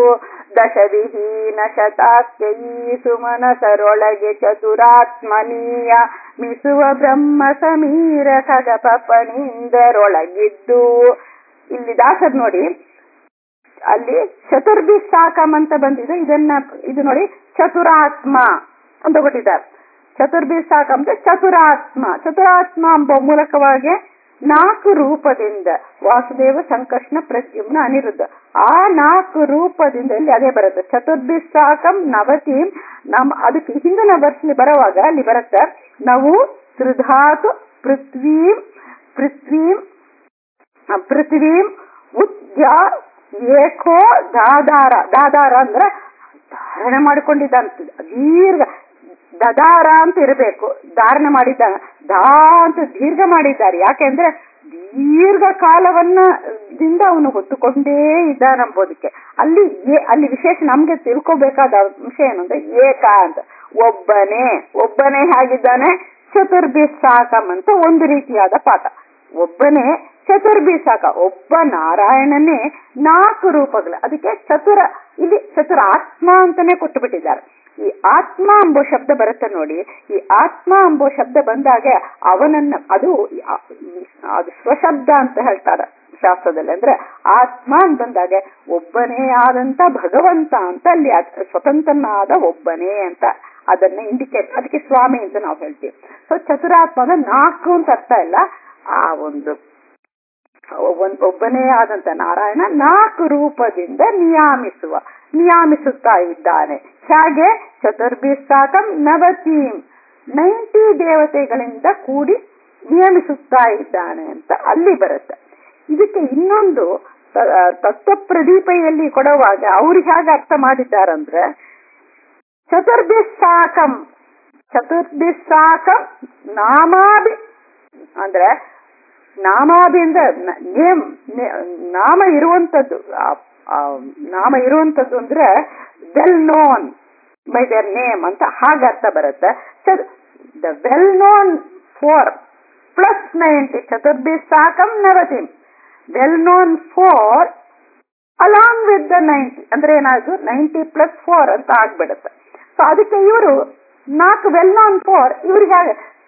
ದಶವಿಹೀನ ಶತಾಸ್ಯ ಈ ಸುಮನಸರೊಳಗೆ ಚತುರಾತ್ಮನೀಯ ಮಿಸುವ ಬ್ರಹ್ಮ ಸಮೀರ ಖಗಪ ಪಣೀಂದರೊಳಗಿದ್ದು ಇಲ್ಲಿ ದಾಸದ್ ನೋಡಿ ಅಲ್ಲಿ ಚತುರ್ಭಿ ಸಾಕಂ ಅಂತ ಬಂದಿದೆ ಇದನ್ನ ಇದು ನೋಡಿ ಚತುರಾತ್ಮ ಅಂತ ಕೊಟ್ಟಿದ್ದಾರೆ ಚತುರ್ಭಿ ಸಾಕಂ ಅಂದ್ರೆ ಚತುರಾತ್ಮ ಚತುರಾತ್ಮ ಎಂಬ ಮೂಲಕವಾಗಿ ನಾಲ್ಕು ರೂಪದಿಂದ ವಾಸುದೇವ ಸಂಕರ್ಷಣ ಪ್ರದ್ಯುಮ್ನ ಅನಿರುದ್ಧ ಆ ನಾಲ್ಕು ರೂಪದಿಂದ ಇಲ್ಲಿ ಅದೇ ಬರುತ್ತೆ ಚತುರ್ಭಿ ಸಾಕಂ ನವತೀಂ ನಮ್ಮ ಅದಕ್ಕೆ ಹಿಂದಿನ ವರ್ಷಲಿ ಬರುವಾಗ ಅಲ್ಲಿ ಬರುತ್ತೆ ನಾವು ತ್ರಿಧಾತು ಪೃಥ್ವೀಂ ಪೃಥ್ವೀಂ ಪೃಥ್ವೀಂ ಉದ್ಯ ಏಕೋ ದಾದಾರ ದಾದಾರ ಅಂದ್ರೆ ಧಾರಣೆ ಮಾಡಿಕೊಂಡಿದ್ದಂತ ದೀರ್ಘ ದದಾರ ಅಂತ ಇರಬೇಕು ಧಾರಣೆ ಮಾಡಿದ್ದ ದಾ ಅಂತ ದೀರ್ಘ ಮಾಡಿದ್ದಾರೆ ಯಾಕೆಂದ್ರೆ ದೀರ್ಘ ಕಾಲವನ್ನ ದಿಂದ ಅವನು ಹೊತ್ತುಕೊಂಡೇ ಇದ್ದಾನಂಬೋದಕ್ಕೆ ಅಲ್ಲಿ ಅಲ್ಲಿ ವಿಶೇಷ ನಮ್ಗೆ ತಿಳ್ಕೊಬೇಕಾದ ಅಂಶ ಏನು ಅಂದ್ರೆ ಏಕ ಅಂತ ಒಬ್ಬನೇ ಒಬ್ಬನೇ ಹೇಗಿದ್ದಾನೆ ಚತುರ್ಭಿ ಸಾಕಂ ಅಂತ ಒಂದು ರೀತಿಯಾದ ಪಾಠ ಒಬ್ಬನೇ ಚತುರ್ಭಿ ಸಾಕ ಒಬ್ಬ ನಾರಾಯಣನೇ ನಾಲ್ಕು ರೂಪಗಳು ಅದಕ್ಕೆ ಚತುರ ಇಲ್ಲಿ ಚತುರ ಆತ್ಮ ಅಂತಾನೆ ಕೊಟ್ಟು ಬಿಟ್ಟಿದ್ದಾರೆ ಈ ಆತ್ಮ ಎಂಬೋ ಶಬ್ದ ಬರುತ್ತೆ ನೋಡಿ ಈ ಆತ್ಮ ಎಂಬೋ ಶಬ್ದ ಬಂದಾಗ ಅವನನ್ನ ಅದು ಅದು ಸ್ವಶಬ್ದ ಅಂತ ಹೇಳ್ತಾರೆ ಶಾಸ್ತ್ರದಲ್ಲಿ ಅಂದ್ರೆ ಆತ್ಮ ಅಂತ ಬಂದಾಗ ಒಬ್ಬನೇ ಆದಂತ ಭಗವಂತ ಅಂತ ಅಲ್ಲಿ ಸ್ವತಂತ್ರನಾದ ಒಬ್ಬನೇ ಅಂತ ಅದನ್ನ ಇಂಡಿಕೇಟ್ ಅದಕ್ಕೆ ಸ್ವಾಮಿ ಅಂತ ನಾವು ಹೇಳ್ತೀವಿ ಸೊ ಚತುರಾತ್ಮ ಅಂದ್ರೆ ನಾಲ್ಕು ಅಂತ ಅರ್ಥ ಇಲ್ಲ ಆ ಒಂದು ಒಬ್ಬನೇ ಆದಂತ ನಾರಾಯಣ ನಾಲ್ಕು ರೂಪದಿಂದ ನಿಯಾಮಿಸುವ ನಿಯಾಮಿಸುತ್ತಾ ಇದ್ದಾನೆ ಹೇಗೆ ಚತುರ್ಭಿ ಸಾಕಂ ನವತೀಂ ನೈಂಟಿ ದೇವತೆಗಳಿಂದ ಕೂಡಿ ನಿಯಮಿಸುತ್ತಾ ಇದ್ದಾನೆ ಅಂತ ಅಲ್ಲಿ ಬರುತ್ತೆ ಇದಕ್ಕೆ ಇನ್ನೊಂದು ತತ್ವ ಪ್ರದೀಪೆಯಲ್ಲಿ ಕೊಡುವಾಗ ಅವ್ರು ಹೇಗೆ ಅರ್ಥ ಮಾಡಿದ್ದಾರಂದ್ರೆ ಚತುರ್ಭಿ ಸಾಕಂ ಚತುರ್ಭಿ ಸಾಕಂ ನಾಮಾಭಿ ಅಂದ್ರೆ ನಾಮಾಭಿ ಅಂದ್ರೆ ನೇಮ್ ನಾಮ ಇರುವಂತದ್ದು ನಾಮ ಇರುವಂತದ್ದು ಅಂದ್ರೆ well known by their name ಅಂತ ಹಾಗೆ ಅರ್ಥ ಬರುತ್ತೆ the well known four plus ninety ಚತುರ್ಭಿ ಸಾಕಂ ನವತಿಂ well known four along with the ninety ಅಂದ್ರೆ ಏನಾದ್ರು ನೈಂಟಿ ಪ್ಲಸ್ ಫೋರ್ ಅಂತ ಆಗ್ಬಿಡುತ್ತೆ ಸೊ ಅದಕ್ಕೆ ಇವರು ನಾಲ್ಕು ವೆಲ್ ನೋನ್ ಫೋರ್ ಇವ್ರಿಗೆ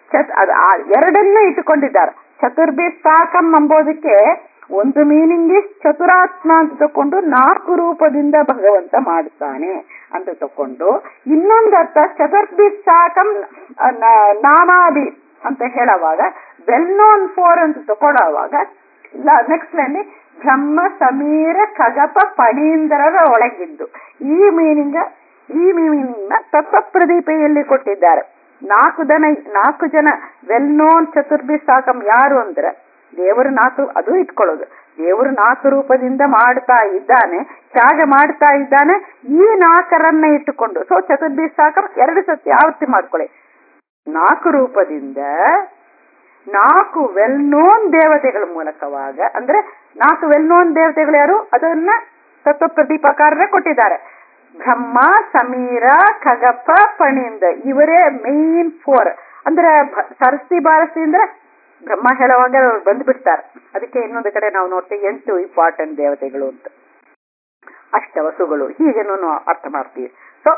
ಎರಡನ್ನೇ ಇಟ್ಟುಕೊಂಡಿದ್ದಾರೆ ಚತುರ್ಭಿ ಸಾಕಂ ಎಂಬುದಕ್ಕೆ ಒಂದು ಮೀನಿಂಗ್ ಇಸ್ ಚತುರಾತ್ಮ ಅಂತ ತಕೊಂಡು ನಾಲ್ಕು ರೂಪದಿಂದ ಭಗವಂತ ಮಾಡುತ್ತಾನೆ ಅಂತ ತಕೊಂಡು ಇನ್ನೊಂದು ಅರ್ಥ ಚತುರ್ಭಿ ಸಾಕಂ ನಾಮಾಭಿ ಅಂತ ಹೇಳುವಾಗ ವೆಲ್ ನೋನ್ ಫೋರ್ ಅಂತ ತಗೊಳ್ಳುವಾಗ ನೆಕ್ಸ್ಟ್ ಲೈನ್ ಬ್ರಹ್ಮ ಸಮೀರ ಖಗಪ ಫಣೀಂದ್ರರ ಒಳಗಿದ್ದು ಈ ಮೀನಿಂಗ್ ಈ ಮೀನಿಂಗ್ ನ ತತ್ವ ಪ್ರದೀಪೆಯಲ್ಲಿ ಕೊಟ್ಟಿದ್ದಾರೆ ನಾಲ್ಕು ಜನ ನಾಲ್ಕು ಜನ ವೆಲ್ ನೋನ್ ಚತುರ್ಭಿ ಸಾಕಂ ಯಾರು ಅಂದ್ರೆ ದೇವರು ನಾಲ್ಕು ಅದು ಇಟ್ಕೊಳ್ಳೋದು ದೇವರು ನಾಲ್ಕು ರೂಪದಿಂದ ಮಾಡ್ತಾ ಇದ್ದಾನೆ ಹೇಗೆ ಮಾಡ್ತಾ ಇದ್ದಾನೆ ಈ ನಾಲ್ಕರನ್ನ ಇಟ್ಟುಕೊಂಡು ಸೊ ಚತುರ್ಭಿ ಸಾಕಂ ಎರಡು ಸತಿ ಆವೃತ್ತಿ ಮಾಡ್ಕೊಳ್ಳಿ ನಾಲ್ಕು ರೂಪದಿಂದ ನಾಲ್ಕು ವೆಲ್ ನೋನ್ ದೇವತೆಗಳ ಮೂಲಕವಾಗ ಅಂದ್ರೆ ನಾಲ್ಕು ವೆಲ್ ನೋನ್ ದೇವತೆಗಳು ಯಾರು ಅದನ್ನ ತತ್ವ ಪ್ರದೀಪಕಾರರೇ ಕೊಟ್ಟಿದ್ದಾರೆ ಬ್ರಹ್ಮ ಸಮೀರ ಖಗಪ ಪಣಿಂದ ಇವರೇ ಮೇನ್ ಫೋರ್ ಅಂದ್ರೆ ಸರಸ್ತಿ ಬಾರಸ್ತಿ ಅಂದ್ರೆ ಬ್ರಹ್ಮ ಹೇಳುವಾಗ ಅವ್ರು ಬಂದ್ಬಿಡ್ತಾರೆ ಅದಕ್ಕೆ ಇನ್ನೊಂದು ಕಡೆ ನಾವು ನೋಡ್ತೀವಿ ಎಂಟು ಇಂಪಾರ್ಟೆಂಟ್ ದೇವತೆಗಳು ಅಂತ ಅಷ್ಟವಸುಗಳು ಹೀಗೇನು ಅರ್ಥ ಮಾಡ್ತೀವಿ ಸೊ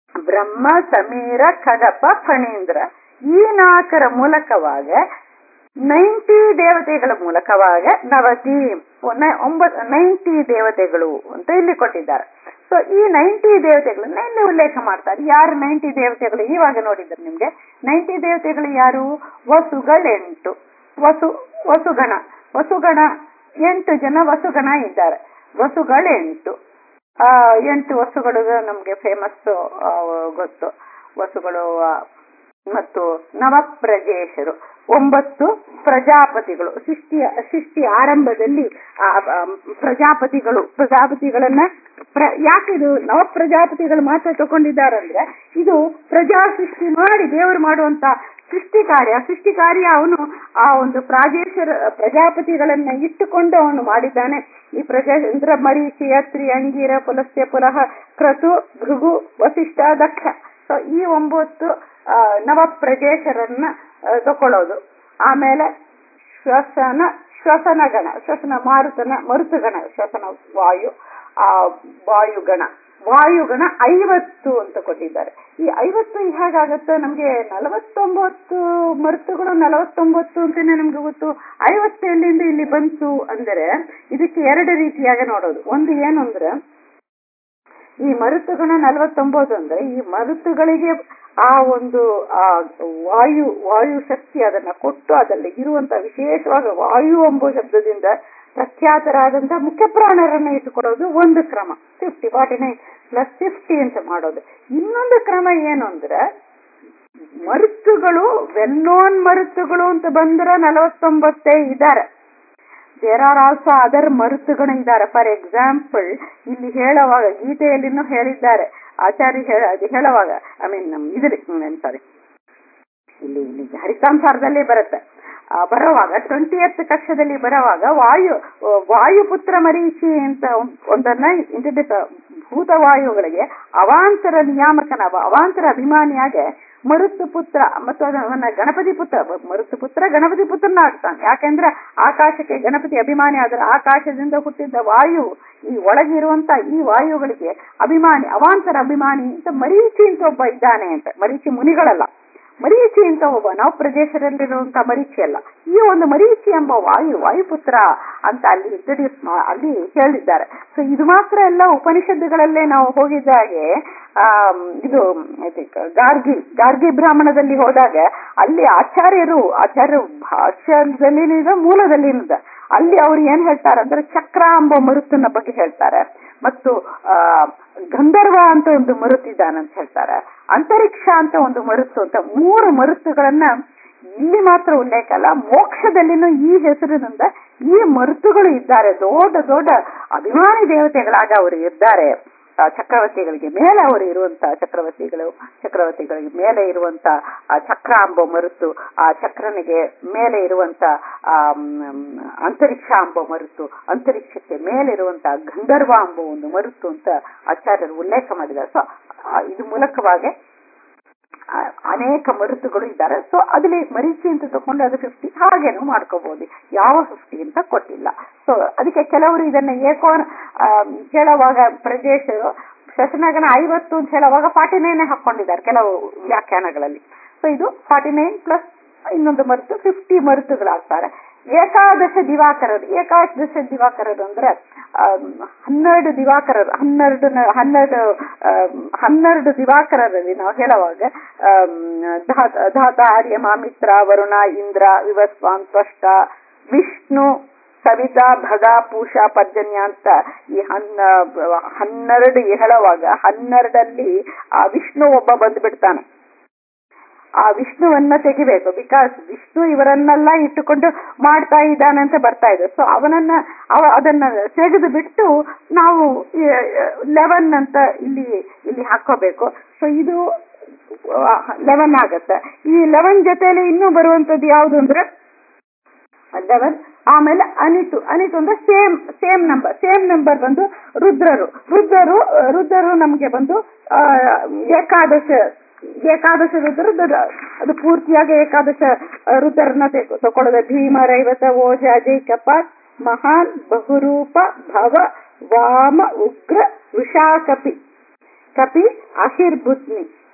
ಬ್ರಹ್ಮ ಸಮೀರ ಖಗಪ ಫಣೀಂದ್ರ ಈ ನಾಲ್ಕರ ಮೂಲಕವಾಗ ನೈಂಟಿ ದೇವತೆಗಳ ಮೂಲಕವಾಗ ನವತಿ ಒಂಬತ್ತು ನೈಂಟಿ ದೇವತೆಗಳು ಅಂತ ಇಲ್ಲಿ ಕೊಟ್ಟಿದ್ದಾರೆ ಸೊ ಈ ನೈಂಟಿ ದೇವತೆಗಳನ್ನ ಇಲ್ಲಿ ಉಲ್ಲೇಖ ಮಾಡ್ತಾರೆ ಯಾರು ನೈಂಟಿ ದೇವತೆಗಳು ಇವಾಗ ನೋಡಿದ್ರೆ ನಿಮ್ಗೆ ನೈಂಟಿ ದೇವತೆಗಳು ಯಾರು ವಸುಗಳೆಂಟು ವಸು ವಸುಗಣ ವಸುಗಣ ಎಂಟು ಜನ ವಸುಗಣ ಇದ್ದಾರೆ ವಸುಗಳೆಂಟು ಆ ಎಂಟು ವಸುಗಳು ನಮ್ಗೆ ಫೇಮಸ್ ಗೊತ್ತು ವಸುಗಳು ಮತ್ತು ನವಪ್ರಜೇಶರು ಒಂಬತ್ತು ಪ್ರಜಾಪತಿಗಳು ಸೃಷ್ಟಿಯ ಸೃಷ್ಟಿ ಆರಂಭದಲ್ಲಿ ಆ ಪ್ರಜಾಪತಿಗಳು ಪ್ರಜಾಪತಿಗಳನ್ನ ಪ್ರ ಯಾಕಿದು ನವ ಪ್ರಜಾಪತಿಗಳು ಮಾತ್ರ ತಗೊಂಡಿದ್ದಾರಂದ್ರೆ ಇದು ಪ್ರಜಾ ಸೃಷ್ಟಿ ಮಾಡಿ ದೇವರು ಮಾಡುವಂತ ಸೃಷ್ಟಿ ಕಾರ್ಯ ಸೃಷ್ಟಿ ಕಾರ್ಯ ಅವನು ಆ ಒಂದು ಪ್ರಾಜೇಶ್ವರ ಪ್ರಜಾಪತಿಗಳನ್ನ ಇಟ್ಟುಕೊಂಡು ಅವನು ಮಾಡಿದ್ದಾನೆ ಈ ಪ್ರಜಾ ಇಂದ್ರ ಮರೀಚಿ ಅತ್ರಿ ಅಂಗೀರ ಪುಲಸ್ಯ ಪುಲಹ ಕ್ರತು ಭೃಗು ವಸಿಷ್ಠ ದಕ್ಷ ಸೊ ಈ ಒಂಬತ್ತು ನವ ಪ್ರಜೇಶರನ್ನ ತಕೊಳ್ಳೋದು ಆಮೇಲೆ ಶ್ವಸನ ಶ್ವಸನ ಗಣ ಶ್ವಸನ ಮಾರುತನ ಮರುತಗಣ ಶ್ವಸನ ವಾಯು ಆ ವಾಯುಗಣ ವಾಯುಗಣ ಐವತ್ತು ಅಂತ ಕೊಟ್ಟಿದ್ದಾರೆ ಈ ಐವತ್ತು ಹೇಗಾಗತ್ತೆ ನಮ್ಗೆ ನಲವತ್ತೊಂಬತ್ತು ಮರುತುಗಳು ನಲವತ್ತೊಂಬತ್ತು ಅಂತಾನೆ ನಮ್ಗೆ ಗೊತ್ತು ಐವತ್ತು ಎಲ್ಲಿಂದ ಇಲ್ಲಿ ಬಂತು ಅಂದರೆ ಇದಕ್ಕೆ ಎರಡು ರೀತಿಯಾಗಿ ನೋಡೋದು ಒಂದು ಏನು ಅಂದ್ರೆ ಈ ಮರುತುಗಣ ನಲವತ್ತೊಂಬತ್ತು ಅಂದ್ರೆ ಈ ಮರುತುಗಳಿಗೆ ಆ ಒಂದು ಆ ವಾಯು ವಾಯು ಶಕ್ತಿ ಅದನ್ನ ಕೊಟ್ಟು ಅದರಲ್ಲಿ ಇರುವಂತ ವಿಶೇಷವಾಗಿ ವಾಯು ಎಂಬ ಶಬ್ದದಿಂದ ಪ್ರಖ್ಯಾತರಾದಂತ ಮುಖ್ಯ ಪ್ರಾಣರನ್ನ ಇಟ್ಟುಕೊಡೋದು ಒಂದು ಕ್ರಮ fifty forty nine plus fifty ಅಂತ ಮಾಡೋದು ಇನ್ನೊಂದು ಕ್ರಮ ಏನು ಅಂದ್ರೆ ಮರುತುಗಳು ವೆಲ್ ನೋನ್ ಮರುತುಗಳು ಅಂತ ಬಂದ್ರೆ ನಲವತ್ತೊಂಬತ್ತೇ ಇದ್ದಾರೆ ದೇರ್ ಆರ್ ಆಲ್ಸೋ ಅದರ್ ಮರುತುಗಳು ಇದ್ದಾರೆ ಫಾರ್ ಎಕ್ಸಾಂಪಲ್ ಇಲ್ಲಿ ಹೇಳುವಾಗ ಗೀತೆಯಲ್ಲಿನೂ ಹೇಳಿದ್ದಾರೆ ಆಚಾರ್ಯ ಹೇಳ ಅದು ಹೇಳುವಾಗ ಐ ಮೀನ್ ಇದ್ರಿ ಸಾರಿ ಇಲ್ಲಿ ಇಲ್ಲಿ ಹರಿತಾಂಸಾರದಲ್ಲೇ ಬರುತ್ತೆ ಬರುವಾಗ ಟ್ವೆಂಟಿ ಎತ್ ಕಕ್ಷದಲ್ಲಿ ಬರುವಾಗ ವಾಯು ವಾಯುಪುತ್ರ ಮರೀಚಿ ಅಂತ ಒಂದನ್ನ ಇಂಟ್ರಡ್ಯೂಸ್ ಭೂತವಾಯುಗಳಿಗೆ ಅವಾಂತರ ನಿಯಾಮಕನ ಅವಾಂತರ ಅಭಿಮಾನಿಯಾಗೆ ಮರುತ್ತು ಪುತ್ರ ಮತ್ತು ಅವನ ಗಣಪತಿ ಪುತ್ರ ಮರುತ್ತು ಪುತ್ರ ಗಣಪತಿ ಪುತ್ರನ ಆಗ್ತಾನೆ ಯಾಕೆಂದ್ರೆ ಆಕಾಶಕ್ಕೆ ಗಣಪತಿ ಅಭಿಮಾನಿ ಆದ್ರೆ ಆಕಾಶದಿಂದ ಹುಟ್ಟಿದ್ದ ವಾಯು ಈ ಒಳಗಿರುವಂತ ಈ ವಾಯುಗಳಿಗೆ ಅಭಿಮಾನಿ ಅವಾಂತರ ಅಭಿಮಾನಿ ಅಂತ ಮರೀಚಿ ಅಂತ ಒಬ್ಬ ಇದ್ದಾನೆ ಅಂತ ಮರೀಚಿ ಮುನಿಗಳಲ್ಲ ಮರೀಚಿ ಅಂತ ಒಬ್ಬ ನಾವು ಪ್ರದೇಶದಲ್ಲಿರುವಂತ ಮರೀಚಿ ಅಲ್ಲ ಈ ಒಂದು ಮರೀಚಿ ಎಂಬ ವಾಯು ವಾಯುಪುತ್ರ ಅಂತ ಅಲ್ಲಿ ಇಂಟ್ರಡ್ಯೂಸ್ ಅಲ್ಲಿ ಹೇಳಿದ್ದಾರೆ ಸೊ ಇದು ಮಾತ್ರ ಎಲ್ಲ ಉಪನಿಷತ್ತುಗಳಲ್ಲೇ ನಾವು ಹೋಗಿದ್ದಾಗೆ ಆ ಇದು ಗಾರ್ಗಿ ಗಾರ್ಗಿ ಬ್ರಾಹ್ಮಣದಲ್ಲಿ ಹೋದಾಗ ಅಲ್ಲಿ ಆಚಾರ್ಯರು ಆಚಾರ್ಯರು ಭಾಷ್ಯದಲ್ಲಿನಿದೆ ಮೂಲದಲ್ಲಿನಿದೆ ಅಲ್ಲಿ ಅವ್ರು ಏನ್ ಹೇಳ್ತಾರೆ ಅಂದ್ರೆ ಚಕ್ರ ಎಂಬ ಮರುತನ ಬಗ್ಗೆ ಹೇಳ್ತಾರೆ ಮತ್ತು ಆ ಗಂಧರ್ವ ಅಂತ ಒಂದು ಮರುತಿದ್ದಾನಂತ ಹೇಳ್ತಾರೆ ಅಂತರಿಕ್ಷ ಅಂತ ಒಂದು ಮರುತು ಅಂತ ಮೂರು ಮರುತುಗಳನ್ನ ಇಲ್ಲಿ ಮಾತ್ರ ಉಲ್ಲೇಖ ಅಲ್ಲ ಮೋಕ್ಷದಲ್ಲಿನೂ ಈ ಹೆಸರಿನಿಂದ ಈ ಮರುತುಗಳು ಇದ್ದಾರೆ ದೊಡ್ಡ ದೊಡ್ಡ ಅಭಿಮಾನಿ ದೇವತೆಗಳಾಗ ಅವರು ಇದ್ದಾರೆ ಚಕ್ರವರ್ತಿಗಳಿಗೆ ಮೇಲೆ ಅವರು ಇರುವಂತ ಚಕ್ರವರ್ತಿಗಳು ಚಕ್ರವರ್ತಿಗಳಿಗೆ ಮೇಲೆ ಇರುವಂತ ಆ ಚಕ್ರ ಅಂಬ ಮರುತು ಆ ಚಕ್ರನಿಗೆ ಮೇಲೆ ಇರುವಂತ ಆ ಅಂತರಿಕ್ಷ ಅಂಬ ಮರುತು ಅಂತರಿಕ್ಷಕ್ಕೆ ಮೇಲೆ ಇರುವಂತ ಗಂಧರ್ವ ಅಂಬ ಒಂದು ಮರುತು ಅಂತ ಆಚಾರ್ಯರು ಉಲ್ಲೇಖ ಮಾಡಿದ್ದಾರೆ ಸೊ ಇದು ಮೂಲಕವಾಗಿ ಅನೇಕ ಮರುತುಗಳು ಇದ್ದಾರೆ ಸೊ ಅದಲ್ಲಿ ಮರೀಚಿ ಅಂತ ತಗೊಂಡು ಅದು ಫಿಫ್ಟಿ ಹಾಗೇನು ಮಾಡ್ಕೋಬಹುದು ಯಾವ ಫಿಫ್ಟಿ ಅಂತ ಕೊಟ್ಟಿಲ್ಲ ಸೊ ಅದಕ್ಕೆ ಕೆಲವರು ಇದನ್ನ ಏಕೋ ಹೇಳುವಾಗ ಪ್ರದೇಶರು ಶಶನಗಣ ಐವತ್ತು ಅಂತ ಹೇಳುವಾಗ ಫಾರ್ಟಿ ನೈನ್ ಹಾಕೊಂಡಿದ್ದಾರೆ ಕೆಲವು ವ್ಯಾಖ್ಯಾನಗಳಲ್ಲಿ ಸೊ ಇದು ಫಾರ್ಟಿ ನೈನ್ ಪ್ಲಸ್ ಇನ್ನೊಂದು ಮರುತು ಫಿಫ್ಟಿ ಮರುತುಗಳಾಗ್ತಾರೆ ಏಕಾದಶ ದಿವಾಕರರು ಏಕಾದಶ ದಿವಾಕರರು ಅಂದ್ರೆ ಹನ್ನೆರಡು ದಿವಾಕರರು ಹನ್ನೆರಡು ಹನ್ನೆರಡು ಹನ್ನೆರಡು ದಿವಾಕರರಲ್ಲಿ ನಾವು ಹೇಳುವಾಗ ಧಾತ ಆರ್ಯ ಮಾಮಿತ್ರ ವರುಣ ಇಂದ್ರ ವಿವಸ್ವಾನ್ ತ್ವಷ್ಟ ವಿಷ್ಣು ಸವಿತಾ ಭಗ ಪೂಷ ಪರ್ಜನ್ಯ ಅಂತ ಈ ಹನ್ನ ಹನ್ನೆರಡು ಹೇಳುವಾಗ ಹನ್ನೆರಡಲ್ಲಿ ಆ ವಿಷ್ಣು ಒಬ್ಬ ಬಂದ್ಬಿಡ್ತಾನೆ ಆ ವಿಷ್ಣುವನ್ನ ತೆಗಿಬೇಕು ಬಿಕಾಸ್ ವಿಷ್ಣು ಇವರನ್ನೆಲ್ಲ ಇಟ್ಟುಕೊಂಡು ಮಾಡ್ತಾ ಇದ್ದಾನೆ ಅಂತ ಬರ್ತಾ ಇದೆ ಸೊ ಅವನನ್ನ ಅವ ಅದನ್ನ ತೆಗೆದು ಬಿಟ್ಟು ನಾವು ಲೆವೆನ್ ಅಂತ ಇಲ್ಲಿ ಇಲ್ಲಿ ಹಾಕೋಬೇಕು ಸೊ ಇದು ಲೆವೆನ್ ಆಗತ್ತೆ ಈ ಲೆವೆನ್ ಜೊತೆಲಿ ಇನ್ನೂ ಬರುವಂತದ್ದು ಯಾವುದು ಅಂದ್ರೆ ಲೆವೆನ್ ಆಮೇಲೆ ಅನಿತು ಅನಿತು ಅಂದ್ರೆ same same number same number ಬಂದು ರುದ್ರರು ರುದ್ರರು ರುದ್ರರು ನಮ್ಗೆ ಬಂದು ಏಕಾದಶ ಏಕಾದಶ ರುದ್ರ ಅದು ಪೂರ್ತಿಯಾಗಿ ಏಕಾದಶ ರುದ್ರನ ತಕೊಳ್ಳೋದು ಭೀಮ ರೈವತ ಓಜ ಜೈಕಪ್ಪ ಮಹಾನ್ ಬಹುರೂಪ ಭವ ವಾಮ ಉಗ್ರ ವೃಷಾಕಪಿ ಕಪಿ ಅಹಿರ್ಬುತ್ನಿ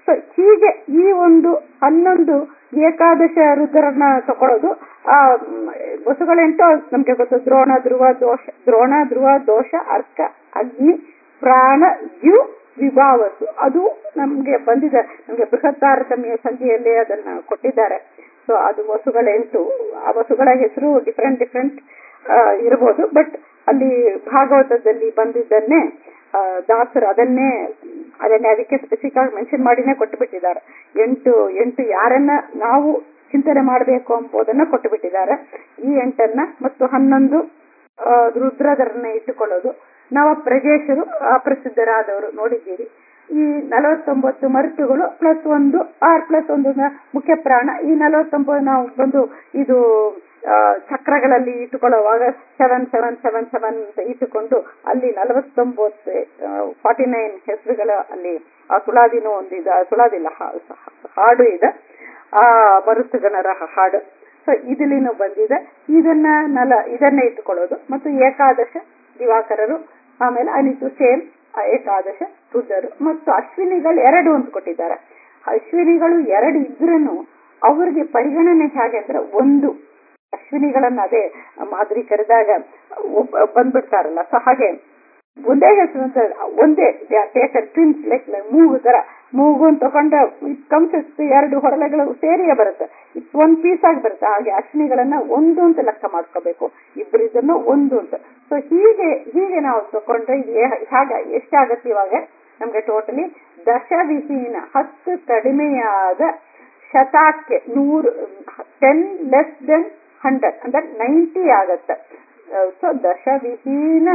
ಸೊ ಹೀಗೆ ಈ ಒಂದು ಹನ್ನೊಂದು ಏಕಾದಶ ರುದ್ರನ ತಗೊಳ್ಳೋದು ಆ ಮ್, ವಸುಗಳೆಂಟು ನಮ್ಗೆ ಗೊತ್ತು ದ್ರೋಣ ಧ್ರುವ ದೋಷ ದ್ರೋಣ ಧ್ರುವ ದೋಷ ಅರ್ಕ ಅಗ್ನಿ ಪ್ರಾಣ ಯು ವಿಭಾವಸು ಅದು ನಮ್ಗೆ ಬಂದಿದೆ ನಮ್ಗೆ ಬೃಹತ್ ತಾರತಮ್ಯ ಸಂಧಿಯಲ್ಲಿ ಅದನ್ನ ಕೊಟ್ಟಿದ್ದಾರೆ ಸೊ ಅದು ವಸುಗಳೆಂಟು ಆ ವಸುಗಳ ಹೆಸರು ಡಿಫ್ರೆಂಟ್ ಡಿಫ್ರೆಂಟ್ ಇರಬಹುದು ಬಟ್ ಅಲ್ಲಿ ಭಾಗವತದಲ್ಲಿ ಬಂದಿದ್ದನ್ನೇ ಆ, ದಾಸರು ಅದನ್ನೇ ಅದನ್ನೇ ಅದಕ್ಕೆ ಸ್ಪೆಸಿಫಿಕ್ ಆಗಿ ಮೆನ್ಷನ್ ಮಾಡಿನೇ ಕೊಟ್ಟು ಬಿಟ್ಟಿದ್ದಾರೆ ಎಂಟು ಎಂಟು ಯಾರನ್ನ ನಾವು ಚಿಂತನೆ ಮಾಡಬೇಕು ಎಂಬುದನ್ನ ಕೊಟ್ಟು ಬಿಟ್ಟಿದ್ದಾರೆ ಈ ಎಂಟನ್ನ ಮತ್ತು ಹನ್ನೊಂದು ಆ, ರುದ್ರದರನ್ನ ಇಟ್ಟುಕೊಳ್ಳೋದು ನವ ಪ್ರಜೇಶರು ಅಪ್ರಸಿದ್ಧರಾದವರು ನೋಡಿದ್ದೀರಿ ಈ ನಲವತ್ತೊಂಬತ್ತು ಮರುತುಗಳು ಪ್ಲಸ್ ಒಂದು ಆರ್ ಪ್ಲಸ್ ಒಂದು ನ- ಮುಖ್ಯ ಪ್ರಾಣ ಈ ನಲವತ್ತೊಂಬತ್ತು ನಾವು ಬಂದು ಇದು ಆ, ಚಕ್ರಗಳಲ್ಲಿ ಇಟ್ಟುಕೊಳ್ಳುವಾಗ ಸೆವೆನ್ ಸೆವೆನ್ ಸೆವೆನ್ ಸೆವೆನ್ ಅಂತ ಇಟ್ಟುಕೊಂಡು ಅಲ್ಲಿ ನಲವತ್ತೊಂಬತ್ತು ಫಾರ್ಟಿ ನೈನ್ ಹೆಸರುಗಳ ಅಲ್ಲಿ ಆ ತುಳಾದಿನೂ ಒಂದಿದೆ ಆ ತುಳಾದಿಲ್ಲ ಹಾ- ಹಾಡು ಇದೆ ಆ ಮರುತುಗಣರ ಹಾಡು ಸೊ ಇದಲ್ಲಿನೂ ಬಂದಿದೆ ಇದನ್ನ ನಲ ಇದನ್ನೇ ಇಟ್ಟುಕೊಳ್ಳೋದು ಮತ್ತು ಏಕಾದಶ ದಿವಾಕರರು ಆಮೇಲೆ ಅನಿತು ಸೇಮ್ ಏಕಾದಶ ರುದ್ರರು ಮತ್ತು ಅಶ್ವಿನಿಗಳು ಎರಡು ಅಂತ ಕೊಟ್ಟಿದ್ದಾರೆ ಅಶ್ವಿನಿಗಳು ಎರಡು ಇದ್ರೂ ಅವ್ರಿಗೆ ಪರಿಗಣನೆ ಹೇಗೆ ಅಂದ್ರೆ ಒಂದು ಅಶ್ವಿನಿಗಳನ್ನ ಅದೇ ಮಾದರಿ ಕರೆದಾಗ ಒಬ್ಬ- ಬಂದ್ಬಿಡ್ತಾರಲ್ಲ ಸೊ ಹಾಗೆ ಒಂದೇ ಹೆಸರು ಅಂತ ಒಂದೇ ಟೇಕನ್ ಟ್ವಿನ್ಸ್ ಲೈಕ್ ಮೂಗು ತರ ಮೂಗು ಅಂತ ತಗೊಂಡ ಇಟ್ ಕಮ್ಸ್ ಎರಡು ಹೊರಳೆಗಳು ಸೇರಿಯೇ ಬರುತ್ತೆ ಇಟ್ಸ್ ಒನ್ ಪೀಸ್ ಆಗಿ ಬರುತ್ತೆ ಹಾಗೆ ಅಶ್ವಿನಿಗಳನ್ನ ಒಂದು ಅಂತ ಲೆಕ್ಕ ಮಾಡ್ಕೋಬೇಕು ಇಬ್ರು ಇದನ್ನು ಒಂದು ಅಂತ ಸೊ ಹೀಗೆ ಹೀಗೆ ನಾವು ತಕೊಂಡ್ರೆ ಇದು ಏ- ಹೇಗೆ ಎಷ್ಟಾಗತ್ತೆ ಇವಾಗ ನಮ್ಗೆ ಟೋಟಲಿ ದಶವಿಹೀನ ಹತ್ತು ಕಡಿಮೆಯಾದ ಶತಾಕ್ಕೆ ನೂರು ಟೆನ್ ಲೆಸ್ ದೆನ್ ಹಂಡ್ರೆಡ್ ಅಂದ್ರೆ ನೈಂಟಿ ಆಗತ್ತೆ ಸೊ ದಶವಿಹೀನ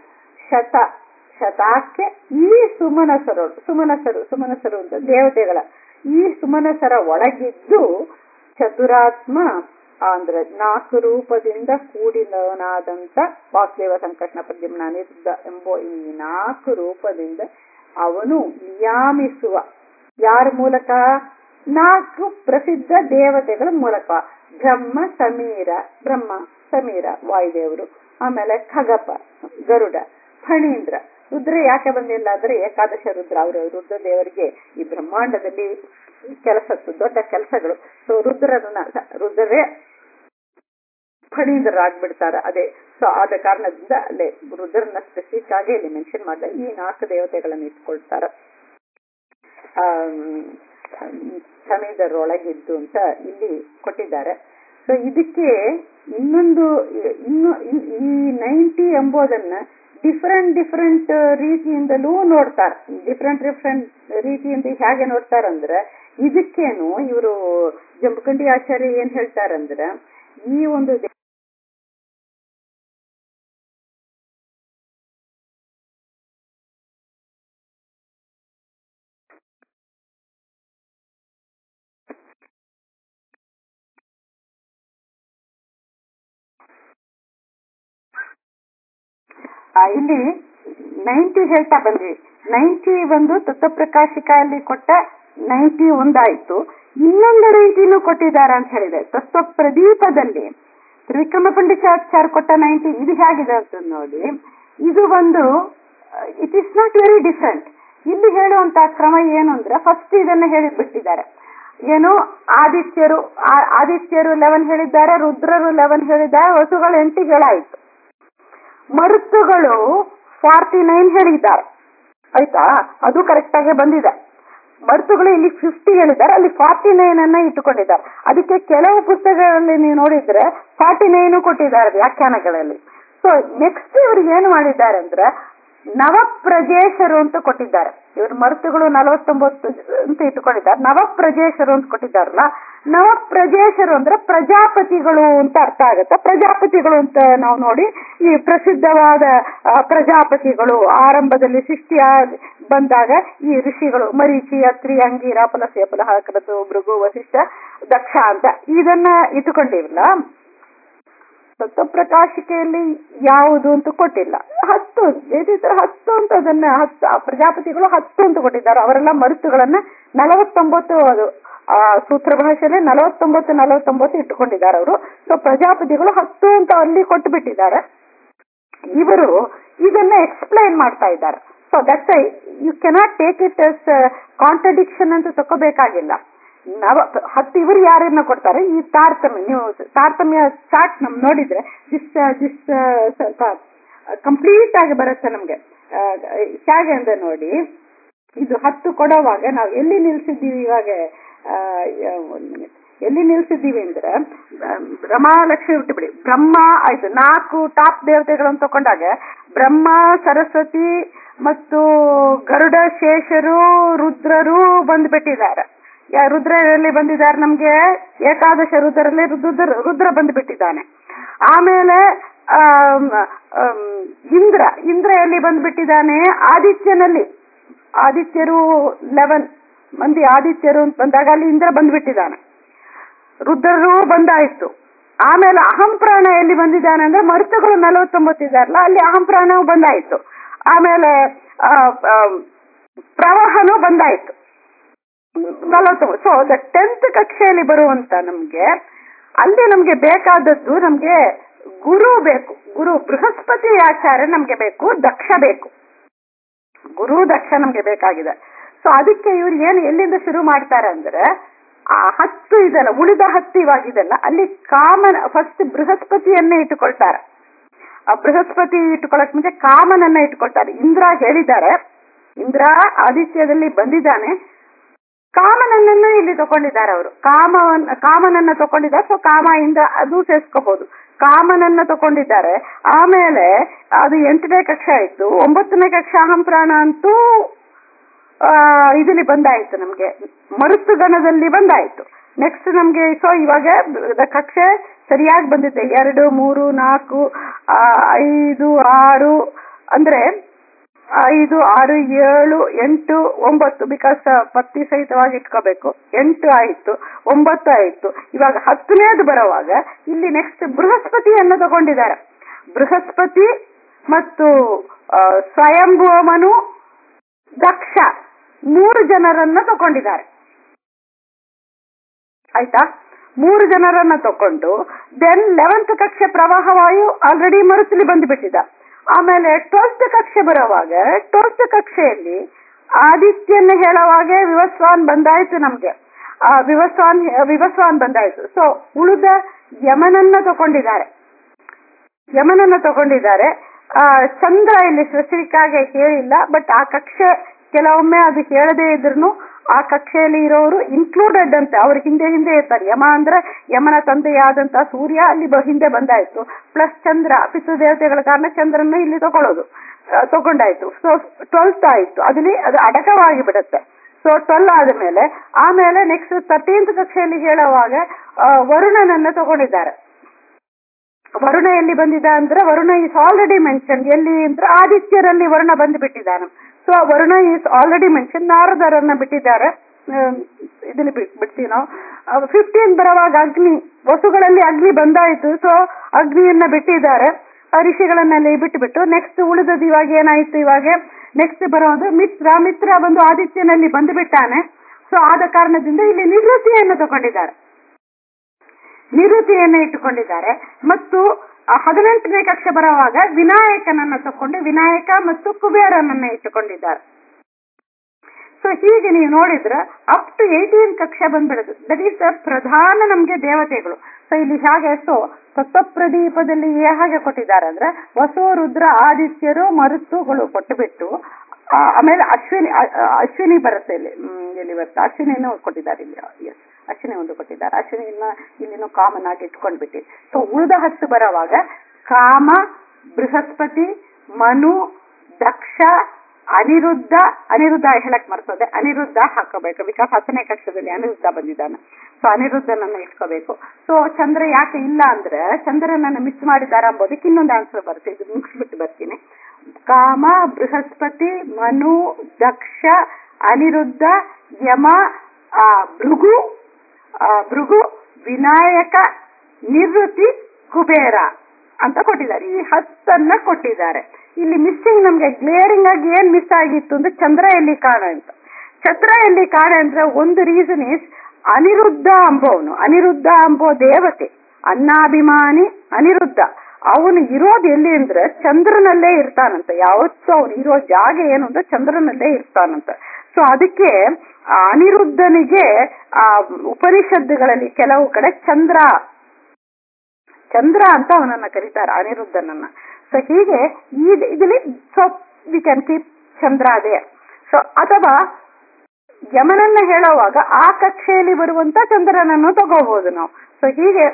ಶತ ಶತಾಕ್ಕೆ ಈ ಸುಮನಸರು ಸುಮನಸರು ಸುಮನಸರು ಅಂತ ದೇವತೆಗಳ ಈ ಸುಮನಸರ ಒಳಗಿದ್ದು ಚತುರಾತ್ಮ ಅಂದ್ರೆ ನಾಲ್ಕು ರೂಪದಿಂದ ಕೂಡಿದವನಾದಂತ ವಾಸುದೇವ ಸಂಕರ್ಷಣ ಪ್ರದ್ಯುಮ್ನ ಅನಿರುದ್ಧ ಎಂಬ ಈ ನಾಲ್ಕು ರೂಪದಿಂದ ಅವನು ನಿಯಾಮಿಸುವ ಯಾರ ಮೂಲಕ ನಾಲ್ಕು ಪ್ರಸಿದ್ಧ ದೇವತೆಗಳ ಮೂಲಕ ಬ್ರಹ್ಮ ಸಮೀರ ಬ್ರಹ್ಮ ಸಮೀರ ವಾಯುದೇವರು ಆಮೇಲೆ ಖಗಪ ಗರುಡ ಫಣೀಂದ್ರ ರುದ್ರ ಯಾಕೆ ಬಂದಿಲ್ಲ ಅಂದ್ರೆ ಏಕಾದಶ ರುದ್ರ ಅವರು ರುದ್ರ ದೇವರಿಗೆ ಈ ಬ್ರಹ್ಮಾಂಡದಲ್ಲಿ ಕೆಲಸ ದೊಡ್ಡ ಕೆಲಸಗಳು ಸೊ ರುದ್ರರನ್ನ ರುದ್ರರೇ ಫಣೀಂದ್ರಾಗ್ಬಿಡ್ತಾರೆ ಅದೇ ಸೊ ಆದ ಕಾರಣದಿಂದ ಅಲ್ಲೇ ರುದ್ರನ ಸ್ಪೆಸಿಫಿಕ್ ಆಗಿ ಇಲ್ಲಿ ಮೆನ್ಷನ್ ಮಾಡಿದ ಈ ನಾಲ್ಕು ದೇವತೆಗಳನ್ನು ಇಟ್ಕೊಳ್ತಾರೆ ಸಮಯದರೊಳಗಿದ್ದು ಅಂತ ಇಲ್ಲಿ ಕೊಟ್ಟಿದ್ದಾರೆ ಸೊ ಇದಕ್ಕೆ ಇನ್ನೊಂದು ಇನ್ನು ಈ ನೈಂಟಿ ಎಂಬುದನ್ನ ಡಿಫರೆಂಟ್ ಡಿಫರೆಂಟ್ ರೀತಿಯಿಂದಲೂ ನೋಡ್ತಾರೆ ಡಿಫರೆಂಟ್ ಡಿಫರೆಂಟ್ ರೀತಿಯಿಂದ ಹೇಗೆ ನೋಡ್ತಾರಂದ್ರೆ ಇದಕ್ಕೇನು ಇವರು ಜಂಬಕಂಡಿ ಆಚಾರ್ಯ ಏನ್ ಹೇಳ್ತಾರಂದ್ರೆ ಈ ಒಂದು ಇಲ್ಲಿ ನೈಂಟಿ ಹೇಳ್ತಾ ಬಂದ್ವಿ ನೈಂಟಿ ಒಂದು ತತ್ವಪ್ರಕಾಶಿಕ ಅಲ್ಲಿ ಕೊಟ್ಟ ನೈಂಟಿ ಒಂದಾಯ್ತು ಇನ್ನೊಂದು ನೈಂಟಿನೂ ಕೊಟ್ಟಿದ್ದಾರೆ ಅಂತ ಹೇಳಿದೆ ತತ್ವ ಪ್ರದೀಪದಲ್ಲಿ ತ್ರಿವಿಕ್ರಮ ಪಂಡಿತಾಚಾರ್ಯ ಕೊಟ್ಟ ನೈಂಟಿ ಇದು ಹೇಗಿದೆ ಅಂತ ನೋಡಿ ಇದು ಒಂದು it is not very different ಇಲ್ಲಿ ಹೇಳುವಂತ ಕ್ರಮ ಏನು ಅಂದ್ರೆ ಫಸ್ಟ್ ಇದನ್ನ ಹೇಳಿ ಬಿಟ್ಟಿದ್ದಾರೆ ಏನು ಆದಿತ್ಯರು ಆದಿತ್ಯರು ಲೆವೆನ್ ಹೇಳಿದ್ದಾರೆ ರುದ್ರರು ಲೆವೆನ್ ಹೇಳಿದ್ದಾರೆ ವಸುಗಳು ಎಂಟು ಹೇಳಾಯ್ತು ಮರುತ್ತುಗಳು ಫಾರ್ಟಿ ನೈನ್ ಹೇಳಿದ್ದಾರೆ ಆಯ್ತಾ ಅದು ಕರೆಕ್ಟ್ ಆಗಿ ಬಂದಿದೆ ಮರುತುಗಳು ಇಲ್ಲಿ ಫಿಫ್ಟಿ ಹೇಳಿದ್ದಾರೆ ಅಲ್ಲಿ ಫಾರ್ಟಿ ನೈನ್ ಅನ್ನ ಇಟ್ಟುಕೊಂಡಿದ್ದಾರೆ ಅದಕ್ಕೆ ಕೆಲವು ಪುಸ್ತಕಗಳಲ್ಲಿ ನೀವು ನೋಡಿದ್ರೆ ಫಾರ್ಟಿ ನೈನ್ ಕೊಟ್ಟಿದ್ದಾರೆ ವ್ಯಾಖ್ಯಾನಗಳಲ್ಲಿ ಸೊ ನೆಕ್ಸ್ಟ್ ಇವ್ರಿಗೆ ಏನು ಮಾಡಿದ್ದಾರೆ ಅಂದ್ರೆ ನವಪ್ರಜೇಶರು ಅಂತ ಕೊಟ್ಟಿದ್ದಾರೆ ಇವರು ಮರುತುಗಳು ನಲವತ್ತೊಂಬತ್ತು ಅಂತ ಇಟ್ಟುಕೊಂಡಿದ್ದಾರೆ ನವಪ್ರಜೇಶರು ಅಂತ ಕೊಟ್ಟಿದ್ದಾರಲ್ಲ ನವಪ್ರಜೇಶರು ಅಂದ್ರೆ ಪ್ರಜಾಪತಿಗಳು ಅಂತ ಅರ್ಥ ಆಗುತ್ತೆ ಪ್ರಜಾಪತಿಗಳು ಅಂತ ನಾವು ನೋಡಿ ಈ ಪ್ರಸಿದ್ಧವಾದ ಪ್ರಜಾಪತಿಗಳು ಆರಂಭದಲ್ಲಿ ಸೃಷ್ಟಿಯ ಬಂದಾಗ ಈ ಋಷಿಗಳು ಮರೀಚಿ ಅತ್ರಿ ಅಂಗೀರ ಫಲಸ್ಯ ಫಲಹ ಕ್ರತು ಭೃಗು ವಸಿಷ್ಠ ದಕ್ಷ ಅಂತ ಇದನ್ನ ಇಟ್ಟುಕೊಂಡಿರಲ್ಲ ತತ್ವಪ್ರಕಾಶಿಕೆಯಲ್ಲಿ ಯಾವುದು ಅಂತ ಕೊಟ್ಟಿಲ್ಲ ಹತ್ತು ತರ ಹತ್ತು ಅಂತ ಅದನ್ನ ಹತ್ತು ಪ್ರಜಾಪತಿಗಳು ಹತ್ತು ಅಂತ ಕೊಟ್ಟಿದ್ದಾರೆ ಅವರೆಲ್ಲ ಮರುತುಗಳನ್ನ ನಲವತ್ತೊಂಬತ್ತು ಅದು ಆ ಸೂತ್ರ ಭಾಷೆಯಲ್ಲಿ ನಲವತ್ತೊಂಬತ್ತು ನಲವತ್ತೊಂಬತ್ತು ಇಟ್ಟುಕೊಂಡಿದ್ದಾರೆ ಅವರು ಸೊ ಪ್ರಜಾಪತಿಗಳು ಹತ್ತು ಅಂತ ಅಲ್ಲಿ ಕೊಟ್ಟು ಬಿಟ್ಟಿದ್ದಾರೆ ಇವರು ಇದನ್ನ ಎಕ್ಸ್ಪ್ಲೈನ್ ಮಾಡ್ತಾ ಇದ್ದಾರೆ so so that's I you cannot take it as contradiction ಅಂತ ತಗೋಬೇಕಾಗಿಲ್ಲ ನವ ಹತ್ತು ಇವರು ಯಾರನ್ನ ಕೊಡ್ತಾರೆ ಈ ತಾರತಮ್ಯ ನೀವು ತಾರತಮ್ಯ ಚಾರ್ಟ್ ನಮ್ ನೋಡಿದ್ರೆ ದಿಸ್ ದಿಸ್ ಸ್ವಲ್ಪ ಕಂಪ್ಲೀಟ್ ಆಗಿ ಬರುತ್ತೆ ನಮ್ಗೆ ಆ, ಹೇಗೆ ಅಂದ್ರೆ ನೋಡಿ ಇದು ಹತ್ತು ಕೊಡುವಾಗ ನಾವು ಎಲ್ಲಿ ನಿಲ್ಸಿದ್ದೀವಿ ಇವಾಗ ಆ, ಯ- ಒಂದ್ minute. ಎಲ್ಲಿ ನಿಲ್ಸಿದ್ದೀವಿ ಅಂದ್ರೆ ಆ, ಬ್ರಹ್ಮಲಕ್ಷ್ಮಿ ಬಿಟ್ಟುಬಿಡಿ ಬ್ರಹ್ಮ ಆಯ್ತು ನಾಲ್ಕು ಟಾಪ್ ದೇವತೆಗಳನ್ನು ತಕೊಂಡಾಗ ಬ್ರಹ್ಮ ಸರಸ್ವತಿ ಮತ್ತು ಗರುಡ ಶೇಷರು ರುದ್ರರು ಬಂದ್ಬಿಟ್ಟಿದ್ದಾರೆ ಯಾ- ರುದ್ರರಲ್ಲಿ ಬಂದಿದ್ದಾರೆ ನಮ್ಗೆ ಏಕಾದಶ ರುದ್ರಲ್ಲಿ ರುದ್ರ ರುದ್ರ ಬಂದ್ಬಿಟ್ಟಿದ್ದಾನೆ ಆಮೇಲೆ ಆಮ್, ಆಮ್, ಇಂದ್ರ ಇಂದ್ರ ಎಲ್ಲಿ ಬಂದ್ಬಿಟ್ಟಿದ್ದಾನೆ ಆದಿತ್ಯನಲ್ಲಿ ಆದಿತ್ಯರು ಲೆವೆನ್ ಮಂದಿ ಆದಿತ್ಯರು ಅಂತ ಬಂದಾಗ ಅಲ್ಲಿ ಇಂದ್ರ ಬಂದ್ಬಿಟ್ಟಿದ್ದಾನೆ ರುದ್ರರು ಬಂದಾಯ್ತು ಆಮೇಲೆ ಅಹಂ ಪ್ರಾಣ ಎಲ್ಲಿ ಬಂದಿದ್ದಾನೆ ಅಂದ್ರೆ ಮರುತಗಳು ನಲವತ್ತೊಂಬತ್ತಿದಾರಲ್ಲ ಅಲ್ಲಿ ಅಹಂ ಪ್ರಾಣವು ಬಂದಾಯ್ತು ಆಮೇಲೆ ಆ, ಆ, ಪ್ರವಾಹನೂ ಬಂದಾಯ್ತು ನಲವತ್ತೊಂಬತ್ತು ಸೊ ದ ಟೆಂತ್ ಕಕ್ಷೆಯಲ್ಲಿ ಬರುವಂತ ನಮ್ಗೆ ಅಲ್ಲಿ ನಮ್ಗೆ ಬೇಕಾದದ್ದು ನಮ್ಗೆ ಗುರು ಬೇಕು ಗುರು ಬೃಹಸ್ಪತಿ ಆಚಾರ್ಯ ನಮ್ಗೆ ಬೇಕು ದಕ್ಷ ಬೇಕು ಗುರು ದಕ್ಷ ನಮ್ಗೆ ಬೇಕಾಗಿದೆ ಸೊ ಅದಕ್ಕೆ ಇವ್ರು ಏನು ಎಲ್ಲಿಂದ ಶುರು ಮಾಡ್ತಾರೆ ಅಂದ್ರೆ ಆ ಹತ್ತು ಇದೆಲ್ಲ ಉಳಿದ ಹತ್ತು ಇವಾಗಿದೆಲ್ಲ ಅಲ್ಲಿ ಕಾಮನ್ ಫಸ್ಟ್ ಬೃಹಸ್ಪತಿಯನ್ನೇ ಇಟ್ಟುಕೊಳ್ತಾರೆ ಆ ಬೃಹಸ್ಪತಿ ಇಟ್ಟುಕೊಳ್ಳಕ್ ಮುಂಚೆ ಕಾಮನನ್ನ ಇಟ್ಕೊಳ್ತಾರೆ ಇಂದ್ರ ಹೇಳಿದ್ದಾರೆ ಇಂದ್ರ ಆದಿತ್ಯದಲ್ಲಿ ಬಂದಿದ್ದಾನೆ ಕಾಮನನ್ನು ಇಲ್ಲಿ ತಗೊಂಡಿದ್ದಾರೆ ಅವರು ಕಾಮವನ್ನ ಕಾಮನನ್ನ ತಗೊಂಡಿದ್ದಾರೆ ಸೊ ಕಾಮ ಇಂದ ಅದು ಸೇರ್ಸ್ಕೋಬಹುದು ಕಾಮನನ್ನ ತಗೊಂಡಿದ್ದಾರೆ ಆಮೇಲೆ ಅದು ಎಂಟನೇ ಕಕ್ಷೆ ಆಯ್ತು ಒಂಬತ್ತನೇ ಕಕ್ಷೆ ಅಹಂ ಪ್ರಾಣ ಅಂತೂ ಆ, ಇದರಲ್ಲಿ ಬಂದಾಯ್ತು ನಮ್ಗೆ ಮರುತ್ತು ಗಣದಲ್ಲಿ ಬಂದಾಯ್ತು ನೆಕ್ಸ್ಟ್ ನಮ್ಗೆ ಸೊ ಇವಾಗ ಬ- ಕಕ್ಷೆ ಸರಿಯಾಗಿ ಬಂದಿದೆ ಎರಡು ಮೂರು ನಾಲ್ಕು ಆ, ಐದು ಆರು ಅಂದ್ರೆ ಐದು ಆರು ಏಳು ಎಂಟು ಒಂಬತ್ತು ಬಿಕಾಸ್ ಪತ್ತಿ ಸಹಿತವಾಗಿ ಇಟ್ಕೋಬೇಕು ಎಂಟು ಆಯ್ತು ಒಂಬತ್ತು ಆಯ್ತು ಇವಾಗ ಹತ್ತನೇದು ಬರುವಾಗ ಇಲ್ಲಿ ನೆಕ್ಸ್ಟ್ ಬೃಹಸ್ಪತಿಯನ್ನು ತಗೊಂಡಿದ್ದಾರೆ ಬೃಹಸ್ಪತಿ ಮತ್ತು ಆ, ಸ್ವಯಂಭುವಮನು ದಕ್ಷ ಮೂರು ಜನರನ್ನ ತಗೊಂಡಿದ್ದಾರೆ ಆಯ್ತಾ ಮೂರು ಜನರನ್ನ ತಕೊಂಡು ದೆನ್ ಲೆವೆಂತ್ ಕಕ್ಷೆ ಪ್ರವಾಹವಾಯು ಆಲ್ರೆಡಿ ಮರುಸಲಿ ಬಂದುಬಿಟ್ಟಿದ ಆಮೇಲೆ ಟ್ವೆಲ್ತ್ ಕಕ್ಷೆ ಬರುವಾಗ ಟ್ವೆಲ್ತ್ ಕಕ್ಷೆಯಲ್ಲಿ ಆದಿತ್ಯನ ಹೇಳುವಾಗೆ ವಿವಸ್ವಾನ್ ಬಂದಾಯ್ತು ನಮ್ಗೆ ಆ ವಿವಸ್ವಾನ್ ವಿವಸ್ವಾನ್ ಬಂದಾಯ್ತು ಸೊ ಉಳಿದ ಯಮನನ್ನ ತಗೊಂಡಿದ್ದಾರೆ ಯಮನನ್ನ ತಗೊಂಡಿದ್ದಾರೆ ಆ ಚಂದ್ರ ಇಲ್ಲಿ ಸ್ಪೆಸಿಫಿಕ್ ಆಗಿ ಹೇಳಿಲ್ಲ ಬಟ್ ಆ ಕಕ್ಷೆ ಕೆಲವೊಮ್ಮೆ ಅದು ಹೇಳದೇ ಇದ್ರು ಆ ಕಕ್ಷೆಯಲ್ಲಿ ಇರೋರು ಇನ್ಕ್ಲೂಡೆಡ್ ಅಂತ ಅವ್ರ ಹಿಂದೆ ಹಿಂದೆ ಇರ್ತಾರೆ ಯಮ ಅಂದ್ರೆ ಯಮನ ತಂದೆಯಾದಂತ ಸೂರ್ಯ ಅಲ್ಲಿ ಬ- ಹಿಂದೆ ಬಂದಾಯ್ತು ಪ್ಲಸ್ ಚಂದ್ರ ಪಿತೃದೇವತೆಗಳ ಕಾರಣ ಚಂದ್ರನ್ನ ಇಲ್ಲಿ ತಗೊಳ್ಳೋದು ಆ, ತಗೊಂಡಾಯ್ತು ಸೊ ಟ್ವೆಲ್ತ್ ಆಯ್ತು ಅದಲ್ಲಿ ಅದು ಅಡಕವಾಗಿ ಬಿಡುತ್ತೆ ಸೊ ಟ್ವೆಲ್ ಆದ್ಮೇಲೆ ಆಮೇಲೆ ನೆಕ್ಸ್ಟ್ ತರ್ಟೀನ್ತ್ ಕಕ್ಷೆಯಲ್ಲಿ ಹೇಳುವಾಗ ಆ, ವರುಣನನ್ನ ತಗೊಂಡಿದ್ದಾರೆ ವರುಣ ಎಲ್ಲಿ ಬಂದಿದ ಅಂದ್ರೆ ವರುಣ ಈಸ್ ಆಲ್ರೆಡಿ ಮೆನ್ಷನ್ ಎಲ್ಲಿ ಅಂದ್ರೆ ಆದಿತ್ಯರಲ್ಲಿ ವರುಣ ಬಂದು ಬಿಟ್ಟಿದ್ದಾನೆ so Varuna is already mention ನಾರದರನ್ನ ಬಿಟ್ಟಿದ್ದಾರೆ ಆಮ್, ಇದನ್ನ ಬಿಟ್- ಬಿಡ್ತೀವಿ ನಾವು ಫಿಫ್ಟೀನ್ ಬರುವಾಗ ಅಗ್ನಿ ವಸುಗಳಲ್ಲಿ ಅಗ್ನಿ ಬಂದಾಯ್ತು ಸೊ ಅಗ್ನಿಯನ್ನ ಬಿಟ್ಟಿದ್ದಾರೆ ಆ ಋಷಿಗಳನ್ನೆಲ್ಲ ಬಿಟ್ಟು ನೆಕ್ಸ್ಟ್ ಉಳಿದದ್ದು ಇವಾಗ ಏನಾಯ್ತು ಇವಾಗ ನೆಕ್ಸ್ಟ್ ಬರೋದು ಮಿತ್ರ ಮಿತ್ರ ಬಂದು ಆದಿತ್ಯನಲ್ಲಿ ಬಂದು ಬಿಟ್ಟಾನೆ ಸೊ ಆದ ಕಾರಣದಿಂದ ಇಲ್ಲಿ ನಿವೃತ್ತಿಯನ್ನು ತಗೊಂಡಿದ್ದಾರೆ ನಿವೃತ್ತಿಯನ್ನು ಇಟ್ಟುಕೊಂಡಿದ್ದಾರೆ ಮತ್ತು ಆ ಹದಿನೆಂಟನೇ ಕಕ್ಷೆ ಬರುವಾಗ ವಿನಾಯಕನನ್ನ ತಕೊಂಡು ವಿನಾಯಕ ಮತ್ತು ಕುಬೇರನನ್ನ ಇಟ್ಟುಕೊಂಡಿದ್ದಾರೆ ಸೊ ಹೀಗೆ ನೀವು ನೋಡಿದ್ರೆ ಅಪ್ ಟು ಏಯ್ಟೀನ್ ಕಕ್ಷೆ ಬಂದ್ಬಿಡುದು ದಟ್ ಈಸ್ ಪ್ರಧಾನ ನಮ್ಗೆ ದೇವತೆಗಳು ಸೊ ಇಲ್ಲಿ ಹೇಗೆ ಸೊ ತತ್ವಪ್ರದೀಪದಲ್ಲಿ ಹೇಗೆ ಕೊಟ್ಟಿದ್ದಾರೆ ಅಂದ್ರೆ ವಸು ರುದ್ರ ಆದಿತ್ಯರು ಮರುತ್ತುಗಳು ಕೊಟ್ಟುಬಿಟ್ಟು ಆ, ಆಮೇಲೆ ಅಶ್ವಿನಿ ಆ, ಆ, ಅಶ್ವಿನಿ ಬರುತ್ತೆ ಇಲ್ಲಿ ಹ್ಮ್, ಎಲ್ಲಿ ಬರುತ್ತೆ ಅಶ್ವಿನಿಯನ್ನು ಕೊಟ್ಟಿದ್ದಾರೆ ಇಲ್ಲಿ ಎಸ್ ಅಶ್ವಿನಿ ಒಂದು ಕೊಟ್ಟಿದ್ದಾರೆ ಅಶ್ವಿನಿಯನ್ನ ಇಲ್ಲಿನೂ ಕಾಮನ್ ಆಗಿ ಇಟ್ಕೊಂಡ್ಬಿಟ್ಟು ಸೊ ಉಳಿದ ಹತ್ತು ಬರುವಾಗ ಕಾಮ ಬೃಹಸ್ಪತಿ ಮನು ದಕ್ಷ ಅನಿರುದ್ಧ ಅನಿರುದ್ಧ ಹೇಳಕ್ ಮರ್ತದೆ ಅನಿರುದ್ಧ ಹಾಕೋಬೇಕು ಬಿಕಾಸ್ ಹತ್ತನೇ ಕಕ್ಷದಲ್ಲಿ ಅನಿರುದ್ಧ ಬಂದಿದ್ದಾನೆ ಸೊ ಅನಿರುದ್ಧನನ್ನ ಇಟ್ಕೋಬೇಕು ಸೊ ಚಂದ್ರ ಯಾಕೆ ಇಲ್ಲ ಅಂದ್ರೆ ಚಂದ್ರನನ್ನ ಮಿಸ್ ಮಾಡಿದ್ದಾರೆ ಅಂಬೋದಕ್ಕೆ ಇನ್ನೊಂದು ಆನ್ಸರ್ ಬರುತ್ತೆ ಇದು ಮುಗಿಸ್ಬಿಟ್ಟು ಬರ್ತೀನಿ ಕಾಮ ಬೃಹಸ್ಪತಿ ಮನು ದಕ್ಷ ಅನಿರುದ್ಧ ಯಮ ಆ, ಭೃಗು ಆ, ಭೃಗು ವಿನಾಯಕ ನಿವೃತ್ತಿ ಕುಬೇರ ಅಂತ ಕೊಟ್ಟಿದ್ದಾರೆ ಈ ಹತ್ತನ್ನ ಕೊಟ್ಟಿದ್ದಾರೆ ಇಲ್ಲಿ ಮಿಸ್ಸಿಂಗ್ ನಮ್ಗೆ ಗ್ಲೇರಿಂಗ್ ಆಗಿ ಏನ್ ಮಿಸ್ ಆಗಿತ್ತು ಅಂದ್ರೆ ಚಂದ್ರ ಎಲ್ಲಿ ಕಾಣ ಅಂತ ಚಂದ್ರ ಎಲ್ಲಿ ಕಾಣ ಅಂದ್ರೆ ಒಂದು ರೀಸನ್ ಇಸ್ ಅನಿರುದ್ಧ ಅಂಬೋವನು ಅನಿರುದ್ಧ ಅಂಬೋ ದೇವತೆ ಅನ್ನಾಭಿಮಾನಿ ಅನಿರುದ್ಧ ಅವನು ಇರೋದು ಎಲ್ಲಿ ಅಂದ್ರೆ ಚಂದ್ರನಲ್ಲೇ ಇರ್ತಾನಂತ ಯಾವತ್ತೂ ಅವನು ಇರೋ ಜಾಗ ಏನು ಅಂದ್ರೆ ಚಂದ್ರನಲ್ಲೇ ಇರ್ತಾನಂತ ಸೊ ಅದಕ್ಕೆ ಆ ಅನಿರುದ್ಧನಿಗೆ ಆ ಉಪನಿಷತ್ತುಗಳಲ್ಲಿ ಕೆಲವು ಕಡೆ ಚಂದ್ರ ಚಂದ್ರ ಅಂತ ಅವನನ್ನ ಕರೀತಾರೆ ಅನಿರುದ್ಧನನ್ನ ಸೊ ಹೀಗೆ ಈ ಇದರಲ್ಲಿ so we can keep Chandra ಅದೇ ಸೊ ಅಥವಾ ಯಮನನ್ನ ಹೇಳುವಾಗ ಆ ಕಕ್ಷೆಯಲ್ಲಿ ಬರುವಂತ ಚಂದ್ರನನ್ನು ತಗೋಬಹುದು ನಾವು ಸೊ ಹೀಗೆ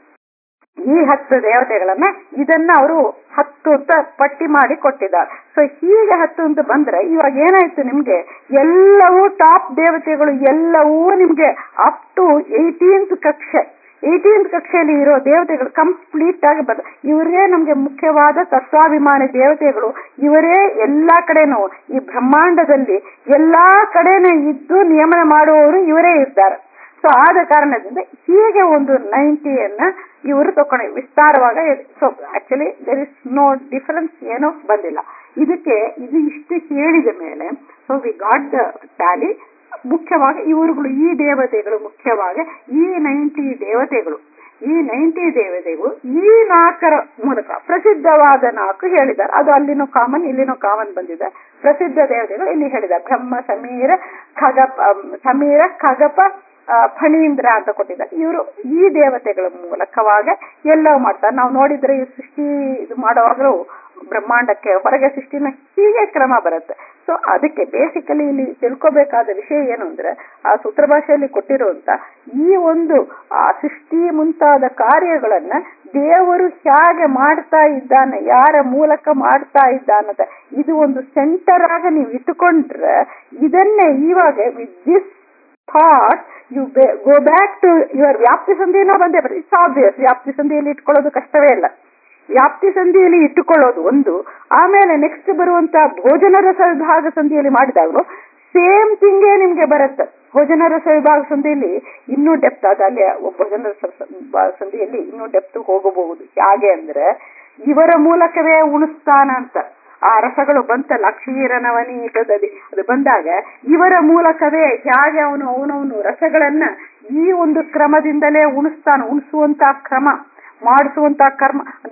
ಈ ಹತ್ತು ದೇವತೆಗಳನ್ನ ಇದನ್ನ ಅವರು ಹತ್ತು ಅಂತ ಪಟ್ಟಿ ಮಾಡಿ ಕೊಟ್ಟಿದ್ದಾರೆ ಸೊ ಹೀಗೆ ಹತ್ತು ಅಂತ ಬಂದ್ರೆ ಇವಾಗ ಏನಾಯ್ತು ನಿಮ್ಗೆ ಎಲ್ಲವೂ ಟಾಪ್ ದೇವತೆಗಳು ಎಲ್ಲವೂ ನಿಮ್ಗೆ ಅಪ್ ಟು ಏಯ್ಟೀನ್ತ್ ಕಕ್ಷೆ ಏಯ್ಟೀನ್ತ್ ಕಕ್ಷೆಯಲ್ಲಿ ಇರೋ ದೇವತೆಗಳು ಕಂಪ್ಲೀಟ್ ಆಗಿ ಬಂದ ಇವರೇ ನಮ್ಗೆ ಮುಖ್ಯವಾದ ತತ್ವಾಭಿಮಾನಿ ದೇವತೆಗಳು ಇವರೇ ಎಲ್ಲಾ ಕಡೆನೂ ಈ ಬ್ರಹ್ಮಾಂಡದಲ್ಲಿ ಎಲ್ಲಾ ಕಡೆನೂ ಇದ್ದು ನಿಯಮನ ಮಾಡುವವರು ಇವರೇ ಇದ್ದಾರೆ ಸೊ ಆದ ಕಾರಣದಿಂದ ಹೀಗೆ ಒಂದು ನೈಂಟಿಯನ್ನ ಇವರು ತಗೊಂಡು ವಿಸ್ತಾರವಾಗ so actually there is no difference ಏನೋ ಬಂದಿಲ್ಲ ಇದಕ್ಕೆ ಇದು ಇಷ್ಟು ಹೇಳಿದ ಮೇಲೆ so we got the tally ಮುಖ್ಯವಾಗಿ ಇವರುಗಳು ಈ ದೇವತೆಗಳು ಮುಖ್ಯವಾಗಿ ಈ ನೈಂಟಿ ದೇವತೆಗಳು ಈ ನೈಂಟಿ ದೇವತೆಗಳು ಈ ನಾಲ್ಕರ ಮೂಲಕ ಪ್ರಸಿದ್ಧವಾದ ನಾಲ್ಕು ಹೇಳಿದ್ದಾರೆ ಅದು ಅಲ್ಲಿನೂ ಕಾಮನ್ ಇಲ್ಲಿನೂ ಕಾಮನ್ ಬಂದಿದೆ ಪ್ರಸಿದ್ಧ ದೇವತೆಗಳು ಇಲ್ಲಿ ಹೇಳಿದ್ದಾರೆ ಬ್ರಹ್ಮ ಸಮೀರ ಖಗಪ ಸಮೀರ ಖಗಪ ಫಣೀಂದ್ರ ಅಂತ ಕೊಟ್ಟಿದ್ದಾರೆ ಇವರು ಈ ದೇವತೆಗಳ ಮೂಲಕವಾಗ ಎಲ್ಲವೂ ಮಾಡ್ತಾರೆ ನಾವು ನೋಡಿದ್ರೆ ಈ ಸೃಷ್ಟಿ ಇದು ಮಾಡುವಾಗಲೂ ಬ್ರಹ್ಮಾಂಡಕ್ಕೆ ಹೊರಗೆ ಸೃಷ್ಟಿನ ಹೀಗೆ ಕ್ರಮ ಬರುತ್ತೆ ಸೊ ಅದಕ್ಕೆ ಬೇಸಿಕಲಿ ಇಲ್ಲಿ ತಿಳ್ಕೋಬೇಕಾದ ವಿಷಯ ಏನು ಅಂದ್ರೆ ಆ ಸೂತ್ರ ಭಾಷೆಯಲ್ಲಿ ಕೊಟ್ಟಿರುವಂತ ಈ ಒಂದು ಆ ಸೃಷ್ಟಿ ಮುಂತಾದ ಕಾರ್ಯಗಳನ್ನ ದೇವರು ಹೇಗೆ ಮಾಡ್ತಾ ಇದ್ದಾನೆ ಯಾರ ಮೂಲಕ ಮಾಡ್ತಾ ಇದ್ದಾನಂತ ಇದು ಒಂದು ಸೆಂಟರ್ ಆಗ ನೀವು ಇಟ್ಟುಕೊಂಡ್ರೆ ಇದನ್ನೇ ಇವಾಗ with this thought you go back to your ವ್ಯಾಪ್ತಿ ಸಂಧಿಯನ್ನ ಬಂದೇ ಬರ್ತದೆ ಇಟ್ಸ್ ಆಬ್ವಿಯಸ್ ವ್ಯಾಪ್ತಿ ಸಂಧಿಯಲ್ಲಿ ಇಟ್ಕೊಳ್ಳೋದು ಕಷ್ಟವೇ ಇಲ್ಲ ವ್ಯಾಪ್ತಿ ಸಂಧಿಯಲ್ಲಿ ಇಟ್ಟುಕೊಳ್ಳೋದು ಒಂದು ಆಮೇಲೆ ನೆಕ್ಸ್ಟ್ ಬರುವಂತ ಭೋಜನ ರಸ ವಿಭಾಗ ಸಂಧಿಯಲ್ಲಿ ಮಾಡಿದಾಗಲೂ ಸೇಮ್ ಥಿಂಗೇ ನಿಮ್ಗೆ ಬರುತ್ತೆ ಭೋಜನ ರಸ ವಿಭಾಗ ಸಂಧಿಯಲ್ಲಿ ಇನ್ನೂ ಡೆಪ್ತ್ ಅದ ಅಲ್ಲಿ ಭೋಜನ ರಸ ಸಂಧಿಯಲ್ಲಿ ಇನ್ನೂ ಡೆಪ್ತ್ ಹೋಗಬಹುದು ಹೇಗೆ ಅಂದ್ರೆ ಇವರ ಮೂಲಕವೇ ಉಣಿಸ್ತಾನ ಅಂತ ಆ ರಸಗಳು ಬಂತಲ್ಲ ಕ್ಷೀರನವನೀತದಲ್ಲಿ ಅದು ಬಂದಾಗ ಇವರ ಮೂಲಕವೇ ಹೇಗೆ ಅವನು ಅವನವನು ರಸಗಳನ್ನ ಈ ಒಂದು ಕ್ರಮದಿಂದಲೇ ಉಣಿಸ್ತಾನ ಉಣಿಸುವಂತ ಕ್ರಮ ಮಾಡಿಸುವಂತ ಕರ್ಮ ಅದ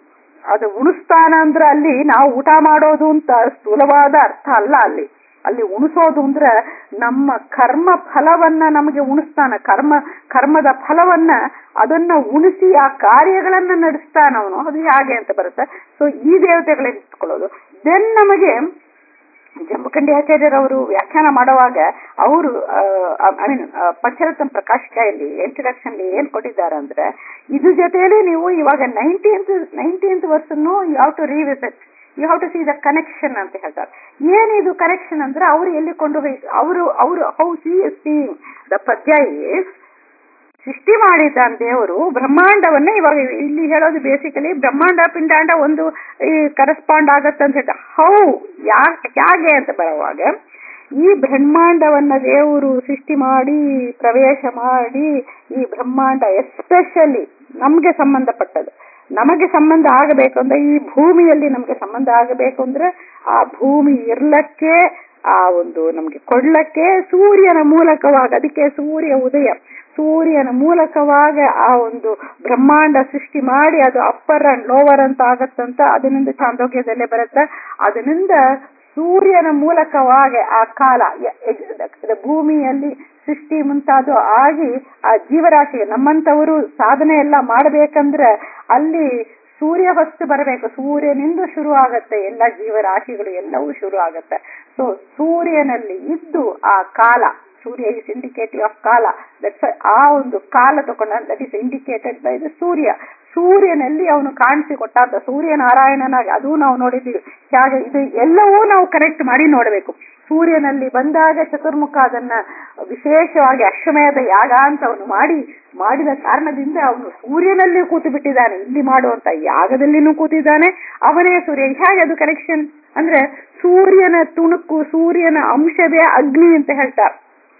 ಅದು ಉಣಿಸ್ತಾನ ಅಂದ್ರೆ ಅಲ್ಲಿ ನಾವು ಊಟ ಮಾಡೋದು ಅಂತ ಸ್ಥೂಲವಾದ ಅರ್ಥ ಅಲ್ಲ ಅಲ್ಲಿ ಅಲ್ಲಿ ಉಣಿಸೋದು ಅಂದ್ರೆ ನಮ್ಮ ಕರ್ಮ ಫಲವನ್ನ ನಮಗೆ ಉಣಿಸ್ತಾನ ಕರ್ಮ ಕರ್ಮದ ಫಲವನ್ನ ಅದನ್ನ ಉಣಿಸಿ ಆ ಕಾರ್ಯಗಳನ್ನ ನಡೆಸ್ತಾನ ಅವನು ಅದು ಹೇಗೆ ಅಂತ ಬರುತ್ತೆ ಸೊ ಈ ದೇವತೆಗಳನ್ನ ಇಟ್ಕೊಳ್ಳೋದು ದೆನ್ ನಮಗೆ ಜಂಬಕಂಡಿ ಆಚಾರ್ಯರವರು ವ್ಯಾಖ್ಯಾನ ಮಾಡುವಾಗ ಅವರು ಐ ಮೀನ್ ಪಂಚರತ್ನ ಪ್ರಕಾಶಿಕೆಯಲ್ಲಿ ಇಂಟ್ರಡಕ್ಷನ್ ಏನ್ ಕೊಟ್ಟಿದ್ದಾರೆ ಅಂದ್ರೆ ಇದ್ರ ಜೊತೆಯಲ್ಲಿ ನೀವು ಇವಾಗ ನೈನ್ಟೀನ್ತ್ ನೈನ್ಟೀನ್ತ್ ವರ್ಷನ್ನು you have to revisit you have to see the connection ಅಂತ ಹೇಳ್ತಾರೆ ಏನಿದು ಕನೆಕ್ಷನ್ ಅಂದ್ರೆ ಅವರು ಎಲ್ಲಿ ಕೊಂಡು ಹೋಗಿ ಅವರು ಅವರು ಹೌ ಸಿ ಸೀಯಿಂಗ್ ದ ಪದ್ಯ ಇಸ್ ಸೃಷ್ಟಿ ಮಾಡಿದ್ದಾನೆ ದೇವರು ಬ್ರಹ್ಮಾಂಡವನ್ನ ಇವಾಗ ಇಲ್ಲಿ ಹೇಳೋದು ಬೇಸಿಕಲಿ ಬ್ರಹ್ಮಾಂಡ ಪಿಂಡಾಂಡ ಒಂದು ಈ ಕರೆಸ್ಪಾಂಡ್ ಆಗತ್ತೆ ಅಂತ ಹೇಳ್ತಾರೆ ಹೌ ಯಾಕೆ ಅಂತ ಬರುವಾಗ ಈ ಬ್ರಹ್ಮಾಂಡವನ್ನ ದೇವರು ಸೃಷ್ಟಿ ಮಾಡಿ ಪ್ರವೇಶ ಮಾಡಿ ಈ ಬ್ರಹ್ಮಾಂಡ ಎಸ್ಪೆಷಲಿ ನಮ್ಗೆ ಸಂಬಂಧಪಟ್ಟದ್ದು ನಮಗೆ ಸಂಬಂಧ ಆಗಬೇಕು ಅಂದ್ರೆ ಈ ಭೂಮಿಯಲ್ಲಿ ನಮ್ಗೆ ಸಂಬಂಧ ಆಗಬೇಕು ಅಂದ್ರೆ ಆ ಭೂಮಿ ಇರ್ಲಕ್ಕೆ ಆ ಒಂದು ನಮ್ಗೆ ಕೊಡ್ಲಕ್ಕೆ ಸೂರ್ಯನ ಮೂಲಕವಾಗ ಅದಕ್ಕೆ ಸೂರ್ಯ ಉದಯ ಸೂರ್ಯನ ಮೂಲಕವಾಗ ಆ ಒಂದು ಬ್ರಹ್ಮಾಂಡ ಸೃಷ್ಟಿ ಮಾಡಿ ಅದು ಅಪ್ಪರ್ ಅಂಡ್ ಲೋವರ್ ಅಂತ ಆಗತ್ತಂತ ಅದರಿಂದ ಚಾಂದೋಗ್ಯದಲ್ಲೇ ಬರುತ್ತೆ ಅದರಿಂದ ಸೂರ್ಯನ ಮೂಲಕವಾಗಿ ಆ ಕಾಲ ಭೂಮಿಯಲ್ಲಿ ಸೃಷ್ಟಿ ಮುಂತಾದ ಆಗಿ ಆ ಜೀವರಾಶಿ ನಮ್ಮಂತವರು ಸಾಧನೆ ಎಲ್ಲ ಮಾಡಬೇಕಂದ್ರೆ ಅಲ್ಲಿ ಸೂರ್ಯ ಫಸ್ಟ್ ಬರಬೇಕು ಸೂರ್ಯನಿಂದ ಶುರು ಆಗತ್ತೆ ಎಲ್ಲ ಜೀವರಾಶಿಗಳು ಎಲ್ಲವೂ ಶುರು ಆಗತ್ತೆ ಸೊ ಸೂರ್ಯನಲ್ಲಿ ಇದ್ದು ಆ ಕಾಲ ಸೂರ್ಯ ಇಸ್ ಇಂಡಿಕೇಟಿವ್ ಆಫ್ ಕಾಲ ದಟ್ಸ್ ಆ ಒಂದು ಕಾಲ ತಗೊಂಡ that is indicated by the Surya ಸೂರ್ಯನಲ್ಲಿ ಅವನು ಕಾಣಿಸಿಕೊಟ್ಟಾದ ಸೂರ್ಯನಾರಾಯಣನಾಗಿ ಅದು ನಾವು ನೋಡಿದ್ದೀವಿ ಹಾಗೆ ಇದು ಎಲ್ಲವೂ ನಾವು ಕನೆಕ್ಟ್ ಮಾಡಿ ನೋಡಬೇಕು ಸೂರ್ಯನಲ್ಲಿ ಬಂದಾಗ ಚತುರ್ಮುಖ ಅದನ್ನ ವಿಶೇಷವಾಗಿ ಅಶ್ವಮೇಧ ಯಾಗ ಅಂತ ಅವನು ಮಾಡಿ ಮಾಡಿದ ಕಾರಣದಿಂದ ಅವನು ಸೂರ್ಯನಲ್ಲಿ ಕೂತು ಬಿಟ್ಟಿದ್ದಾನೆ ಇಲ್ಲಿ ಮಾಡುವಂತ ಯಾಗದಲ್ಲಿನೂ ಕೂತಿದ್ದಾನೆ ಅವನೇ ಸೂರ್ಯ ಹೇಗೆ ಅದು ಕನೆಕ್ಷನ್ ಅಂದ್ರೆ ಸೂರ್ಯನ ತುಣುಕು ಸೂರ್ಯನ ಅಂಶವೇ ಅಗ್ನಿ ಅಂತ ಹೇಳ್ತಾರೆ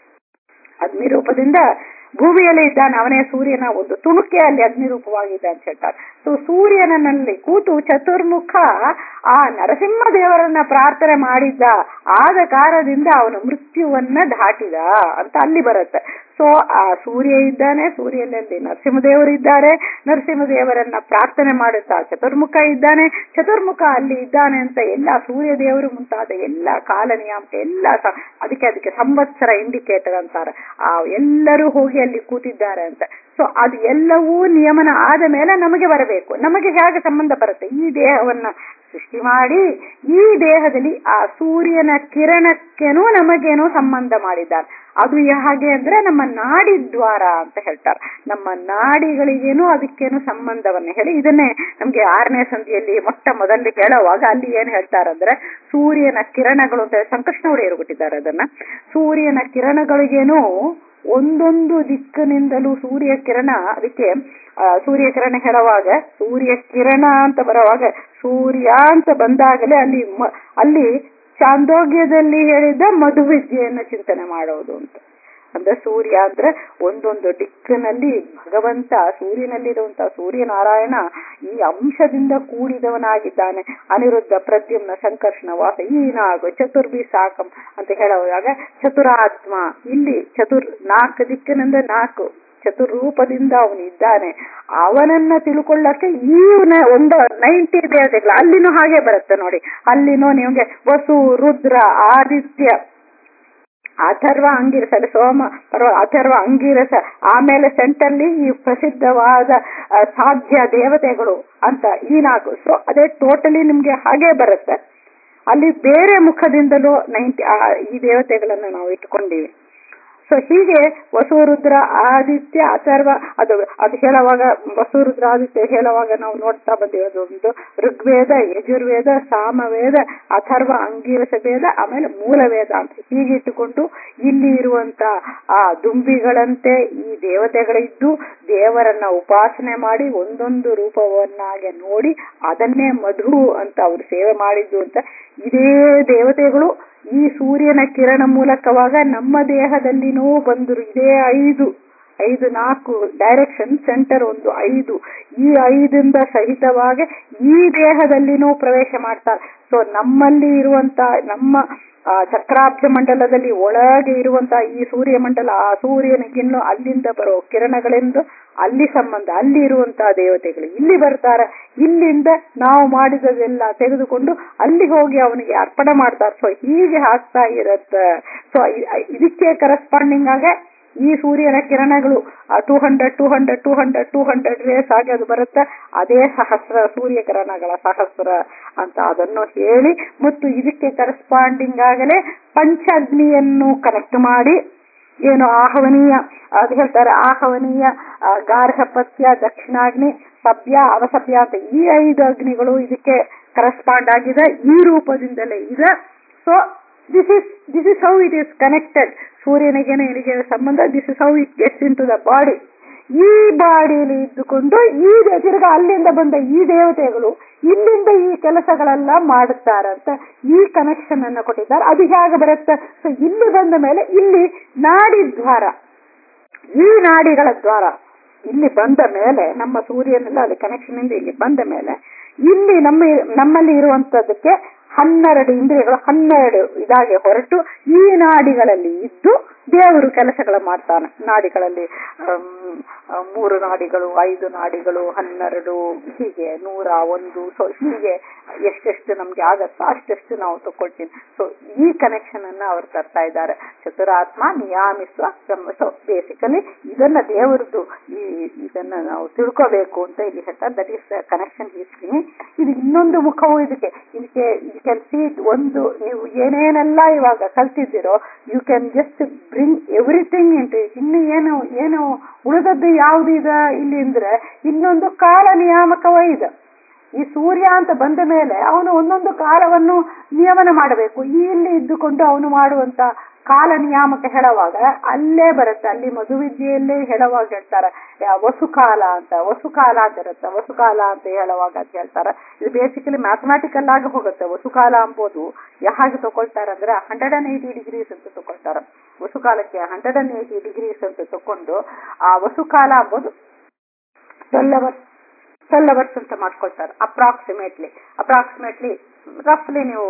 ಅಗ್ನಿ ರೂಪದಿಂದ ಭೂಮಿಯಲ್ಲಿ ಇದ್ದಾನೆ ಅವನೇ ಸೂರ್ಯನ ಒಂದು ತುಣುಕೆ ಅಲ್ಲಿ ಅಗ್ನಿ ರೂಪವಾಗಿದೆ ಅಂತ ಹೇಳ್ತಾರೆ ಸೊ ಸೂರ್ಯನಲ್ಲಿ ಕೂತು ಚತುರ್ಮುಖ ಆ ನರಸಿಂಹ ದೇವರನ್ನ ಪ್ರಾರ್ಥನೆ ಮಾಡಿದ್ದ ಆದ ಕಾರಣದಿಂದ ಅವನು ಮೃತ್ಯುವನ್ನ ದಾಟಿದ ಅಂತ ಅಲ್ಲಿ ಬರುತ್ತೆ ಸೊ ಆ ಸೂರ್ಯ ಇದ್ದಾನೆ ಸೂರ್ಯನಲ್ಲಿ ನರಸಿಂಹದೇವರು ಇದ್ದಾರೆ ನರಸಿಂಹದೇವರನ್ನ ಪ್ರಾರ್ಥನೆ ಮಾಡುತ್ತಾ ಚತುರ್ಮುಖ ಇದ್ದಾನೆ ಚತುರ್ಮುಖ ಅಲ್ಲಿ ಇದ್ದಾನೆ ಅಂತ ಎಲ್ಲ ಸೂರ್ಯ ದೇವರು ಮುಂತಾದ ಎಲ್ಲ ಕಾಲ ನಿಯಾಮಕ ಎಲ್ಲ ಸ- ಅದಕ್ಕೆ ಅದಕ್ಕೆ ಸಂವತ್ಸರ ಇಂಡಿಕೇಟರ್ ಅಂತಾರೆ ಆ ಎಲ್ಲರೂ ಹೋಗಿ ಅಲ್ಲಿ ಕೂತಿದ್ದಾರೆ ಅಂತ ಸೊ ಅದು ಎಲ್ಲವೂ ನಿಯಮನ ಆದ ಮೇಲೆ ನಮಗೆ ಬರಬೇಕು ನಮಗೆ ಹೇಗೆ ಸಂಬಂಧ ಬರುತ್ತೆ ಈ ದೇಹವನ್ನ ಸೃಷ್ಟಿ ಮಾಡಿ ಈ ದೇಹದಲ್ಲಿ ಆ ಸೂರ್ಯನ ಕಿರಣಕ್ಕೇನೋ ನಮಗೇನೋ ಸಂಬಂಧ ಮಾಡಿದ್ದಾರೆ ಅದು ಹಾಗೆ ಅಂದ್ರೆ ನಮ್ಮ ನಾಡಿ ದ್ವಾರ ಅಂತ ಹೇಳ್ತಾರೆ ನಮ್ಮ ನಾಡಿಗಳಿಗೇನೋ ಅದಕ್ಕೇನು ಸಂಬಂಧವನ್ನ ಹೇಳಿ ಇದನ್ನೇ ನಮ್ಗೆ ಆರನೇ ಸಂಧಿಯಲ್ಲಿ ಮೊಟ್ಟ ಮೊದಲು ಹೇಳುವಾಗ ಅಲ್ಲಿ ಏನ್ ಹೇಳ್ತಾರಂದ್ರೆ ಸೂರ್ಯನ ಕಿರಣಗಳು ಅಂತ ಹೇಳಿ ಸಂಕೃಷ್ಣ ಒಡೆಯರು ಕೊಟ್ಟಿದ್ದಾರೆ ಅದನ್ನ ಸೂರ್ಯನ ಕಿರಣಗಳಿಗೇನೋ ಒಂದೊಂದು ದಿಕ್ಕಿನಿಂದಲೂ ಸೂರ್ಯ ಕಿರಣ ಅದಕ್ಕೆ ಆ, ಸೂರ್ಯ ಕಿರಣ ಹೇಳುವಾಗ ಸೂರ್ಯ ಕಿರಣ ಅಂತ ಬರುವಾಗ ಸೂರ್ಯ ಅಂತ ಬಂದಾಗಲೇ ಅಲ್ಲಿ ಮ- ಅಲ್ಲಿ ಚಾಂದೋಗ್ಯದಲ್ಲಿ ಹೇಳಿದ ಮಧುವಿದ್ಯೆಯನ್ನು ಚಿಂತನೆ ಮಾಡೋದು ಅಂತ ಅಂದ್ರೆ ಸೂರ್ಯ ಅಂದ್ರೆ ಒಂದೊಂದು ದಿಕ್ಕಿನಲ್ಲಿ ಭಗವಂತ ಸೂರ್ಯನಲ್ಲಿರುವಂತಹ ಸೂರ್ಯನಾರಾಯಣ ಈ ಅಂಶದಿಂದ ಕೂಡಿದವನಾಗಿದ್ದಾನೆ ಅನಿರುದ್ಧ ಪ್ರದ್ಯುಮ್ನ ಸಂಕರ್ಷಣ ವಾಸ ಈ ನಾಗು ಚತುರ್ಭಿ ಸಾಕಂ ಅಂತ ಹೇಳುವಾಗ ಚತುರಾತ್ಮ ಇಲ್ಲಿ ಚತುರ್ ನಾಲ್ಕು ದಿಕ್ಕಿನಿಂದ ನಾಲ್ಕು ಚತುರ್ರೂಪದಿಂದ ಅವನು ಇದ್ದಾನೆ ಅವನನ್ನ ತಿಳ್ಕೊಳ್ಳಕ್ಕೆ ಈ ನ- ಒಂದು ನೈಂಟಿ ದೇವತೆಗಳು ಅಲ್ಲಿನೂ ಹಾಗೆ ಬರುತ್ತೆ ನೋಡಿ ಅಲ್ಲಿನೂ ನಿಮಗೆ ವಸು ರುದ್ರ ಆದಿತ್ಯ ಅಥರ್ವ ಅಂಗಿರಸ ಅಲ್ಲಿ ಸೋಮ ಪರ್ವ ಅಥರ್ವ ಅಂಗಿರಸ ಆಮೇಲೆ ಸೆಂಟರ್ಲಿ ಈ ಪ್ರಸಿದ್ಧವಾದ ಆ, ಸಾಧ್ಯ ದೇವತೆಗಳು ಅಂತ ಈ ನಾಲ್ಕು ಸೊ ಅದೇ ಟೋಟಲಿ ನಿಮ್ಗೆ ಹಾಗೆ ಬರುತ್ತೆ ಅಲ್ಲಿ ಬೇರೆ ಮುಖದಿಂದಲೂ ನೈಂಟಿ ಈ ದೇವತೆಗಳನ್ನು ನಾವು ಇಟ್ಕೊಂಡಿವಿ ಸೊ ಹೀಗೆ ವಸುರುದ್ರ ಆದಿತ್ಯ ಅಥರ್ವ ಅದು ಅದು ಹೇಳುವಾಗ ವಸುರುದ್ರ ಆದಿತ್ಯ ಹೇಳುವಾಗ ನಾವು ನೋಡ್ತಾ ಬಂದಿವಿ ಅದೊಂದು ಋಗ್ವೇದ ಯಜುರ್ವೇದ ಸಾಮವೇದ ಅಥರ್ವ ಅಂಗೀರಸ ವೇದ ಆಮೇಲೆ ಮೂಲ ವೇದ ಅಂತ ಹೀಗೆ ಇಟ್ಟುಕೊಂಡು ಇಲ್ಲಿ ಇರುವಂತ ಆ ದುಂಬಿಗಳಂತೆ ಈ ದೇವತೆಗಳಿದ್ದು ದೇವರನ್ನ ಉಪಾಸನೆ ಮಾಡಿ ಒಂದೊಂದು ರೂಪವನ್ನಾಗೆ ನೋಡಿ ಅದನ್ನೇ ಮಧು ಅಂತ ಅವರು ಸೇವೆ ಮಾಡಿದ್ದು ಅಂತ ಇದೇ ದೇವತೆಗಳು ಈ ಸೂರ್ಯನ ಕಿರಣ ಮೂಲಕವಾಗ ನಮ್ಮ ದೇಹದಲ್ಲಿನೂ ಬಂದರು ಇದೇ ಐದು ಐದು ನಾಲ್ಕು ಡೈರೆಕ್ಷನ್ ಸೆಂಟರ್ ಒಂದು ಐದು ಈ ಐದಿಂದ ಸಹಿತವಾಗಿ ಈ ದೇಹದಲ್ಲಿನೂ ಪ್ರವೇಶ ಮಾಡ್ತಾರೆ ಸೊ ನಮ್ಮಲ್ಲಿ ಇರುವಂತ ನಮ್ಮ ಆ, ಚಕ್ರಾಬ್ಜ ಮಂಡಲದಲ್ಲಿ ಒಳಗೆ ಇರುವಂತ ಈ ಸೂರ್ಯ ಮಂಡಲ ಆ ಸೂರ್ಯನಿಗಿನ್ನು ಅಲ್ಲಿಂದ ಬರೋ ಕಿರಣಗಳೆಂದು ಅಲ್ಲಿ ಸಂಬಂಧ ಅಲ್ಲಿ ಇರುವಂತಹ ದೇವತೆಗಳು ಇಲ್ಲಿ ಬರ್ತಾರೆ ಇಲ್ಲಿಂದ ನಾವು ಮಾಡಿದದೆಲ್ಲ ತೆಗೆದುಕೊಂಡು ಅಲ್ಲಿ ಹೋಗಿ ಅವನಿಗೆ ಅರ್ಪಣೆ ಮಾಡ್ತಾರೆ ಸೊ ಹೀಗೆ ಆಗ್ತಾ ಇರತ್ತೆ ಸೊ ಇದಕ್ಕೆ ಕರೆಸ್ಪಾಂಡಿಂಗ್ ಆಗ ಈ ಸೂರ್ಯನ ಕಿರಣಗಳು two hundred two hundred two hundred two hundred rays ಆಗಿ ಅದು ಬರುತ್ತೆ ಅದೇ ಸಹಸ್ರ ಸೂರ್ಯ ಕಿರಣಗಳ ಸಹಸ್ರ ಅಂತ ಅದನ್ನು ಹೇಳಿ ಮತ್ತು ಇದಕ್ಕೆ ಕರೆಸ್ಪಾಂಡಿಂಗ್ ಆಗಲೇ ಪಂಚಾಗ್ನಿಯನ್ನು ಕನೆಕ್ಟ್ ಮಾಡಿ ಏನು ಆಹವನೀಯ ಅದು ಹೇಳ್ತಾರೆ ಆಹವನೀಯ ಆ, ಗಾರ್ಹಪತ್ಯ ದಕ್ಷಿಣಾಗ್ನಿ ಸಭ್ಯ ಅವಸಭ್ಯ ಅಂತ ಈ ಐದು ಅಗ್ನಿಗಳು ಇದಕ್ಕೆ ಕರೆಸ್ಪಾಂಡ್ ಆಗಿದೆ ಈ ರೂಪದಿಂದಲೇ ಇದೆ so this is this is how it is connected ಸೂರ್ಯನಿಗೆ ನಿನಗೆ ಸಂಬಂಧ this is how it gets into the body ಈ ಬಾಡಿಯಲ್ಲಿ ಇದ್ದುಕೊಂಡು ಈ ದೇ- ತಿರ್ಗಾ ಅಲ್ಲಿಂದ ಬಂದ ಈ ದೇವತೆಗಳು ಇಲ್ಲಿಂದ ಈ ಕೆಲಸಗಳೆಲ್ಲ ಮಾಡುತ್ತಾರಂತ ಈ ಕನೆಕ್ಷನ್ ಅನ್ನು ಕೊಟ್ಟಿದ್ದಾರೆ ಅದು ಹೇಗೆ ಬರುತ್ತೆ ಸೊ ಇಲ್ಲಿ ಬಂದ ಮೇಲೆ ಇಲ್ಲಿ ನಾಡಿ ದ್ವಾರ ಈ ನಾಡಿಗಳ ದ್ವಾರ ಇಲ್ಲಿ ಬಂದ ಮೇಲೆ ನಮ್ಮ ಸೂರ್ಯನೆಲ್ಲ ಅಲ್ಲಿ ಕನೆಕ್ಷನ್ ಇಂದ ಇಲ್ಲಿ ಬಂದ ಮೇಲೆ ಇಲ್ಲಿ ನಮ್ಮ ನಮ್ಮಲ್ಲಿ ಇರುವಂತದಕ್ಕೆ ಹನ್ನೆರಡು ಇಂದ್ರಿಯಗಳು ಹನ್ನೆರಡು ಇದಾಗಿ ಹೊರಟು ಈ ನಾಡಿಗಳಲ್ಲಿ ಇದ್ದು ದೇವರು ಕೆಲಸಗಳ ಮಾಡ್ತಾನೆ ನಾಡಿಗಳಲ್ಲಿ ಆಮ್, ಆ, ಮೂರು ನಾಡಿಗಳು ಐದು ನಾಡಿಗಳು ಹನ್ನೆರಡು ಹೀಗೆ ನೂರ ಒಂದು ಸೊ ಹೀಗೆ ಎಷ್ಟೆಷ್ಟು ನಮ್ಗೆ ಆಗತ್ತೋ ಅಷ್ಟೆಷ್ಟು ನಾವು ತಗೊಳ್ತೀನಿ ಸೊ ಈ ಕನೆಕ್ಷನ್ ಅನ್ನ ಅವ್ರು ತರ್ತಾ ಇದ್ದಾರೆ ಚತುರಾತ್ಮ ನಿಯಾಮಿಸುವ ಬ್ರಹ್ಮ ಸೊ ಬೇಸಿಕಲಿ ಇದನ್ನ ದೇವರದ್ದು ಈ ಇದನ್ನ ನಾವು ತಿಳ್ಕೋಬೇಕು ಅಂತ ಇಲ್ಲಿ ಹೇಳ್ತಾರೆ ದಟ್ ಈಸ್ ಕನೆಕ್ಷನ್ ಹಿಸ್ಟ್ರಿ ಇದು ಇನ್ನೊಂದು ಮುಖವು ಇದಕ್ಕೆ ಇದಕ್ಕೆ ಯು ಕ್ಯಾನ್ ಸಿ ಒಂದು ನೀವು ಏನೇನೆಲ್ಲ ಇವಾಗ ಕಲ್ತಿದ್ದೀರೋ you can just bring everything into ಇನ್ನು ಏನು ಏನು ಉಳಿದದ್ದು ಯಾವ್ದು ಇದೆ ಇಲ್ಲಿ ಅಂದ್ರೆ ಇನ್ನೊಂದು ಕಾಲ ನಿಯಾಮಕವೇ ಇದೆ ಈ ಸೂರ್ಯ ಅಂತ ಬಂದ ಮೇಲೆ ಅವನು ಒಂದೊಂದು ಕಾಲವನ್ನು ನಿಯಮನ ಮಾಡಬೇಕು ಇಲ್ಲಿ ಇದ್ದುಕೊಂಡು ಅವನು ಮಾಡುವಂತ ಕಾಲ ನಿಯಾಮಕ ಹೇಳುವಾಗ ಅಲ್ಲೇ ಬರುತ್ತೆ ಅಲ್ಲಿ ಮಧುವಿದ್ಯೆಯಲ್ಲೇ ಹೇಳುವಾಗ ಹೇಳ್ತಾರೆ ಯಾ- ವಸುಕಾಲ ಅಂತ ವಸುಕಾಲ ಅಂತ ಇರುತ್ತೆ ವಸುಕಾಲ ಅಂತ ಹೇಳುವಾಗ ಅಂತ ಹೇಳ್ತಾರೆ ಇದು ಬೇಸಿಕಲಿ ಮ್ಯಾಥಮೆಟಿಕಲ್ ಆಗಿ ಹೋಗುತ್ತೆ ವಸುಕಾಲ ಅಂಬೋದು ಯಾಕೆ ತಗೊಳ್ತಾರೆ ಅಂದ್ರೆ ಹಂಡ್ರೆಡ್ ಅಂಡ್ ಏಯ್ಟಿ ಡಿಗ್ರೀಸ್ ಅಂತ ತಗೊಳ್ತಾರೆ ವಸುಕಾಲಕ್ಕೆ ಹಂಡ್ರೆಡ್ ಅಂಡ್ ಏಯ್ಟಿ ಡಿಗ್ರೀಸ್ ಅಂತ ತಕೊಂಡು ಆ ವಸುಕಾಲ ಅಂಬೋದು ಟ್ವೆಲ್ ಅವರ್ಸ್ ಟ್ವೆಲ್ ಅವರ್ಸ್ ಅಂತ ಮಾಡ್ಕೊಳ್ತಾರೆ ಅಪ್ರಾಕ್ಸಿಮೇಟ್ಲಿ ಅಪ್ರಾಕ್ಸಿಮೇಟ್ಲಿ ರಫ್ಲಿ ನೀವು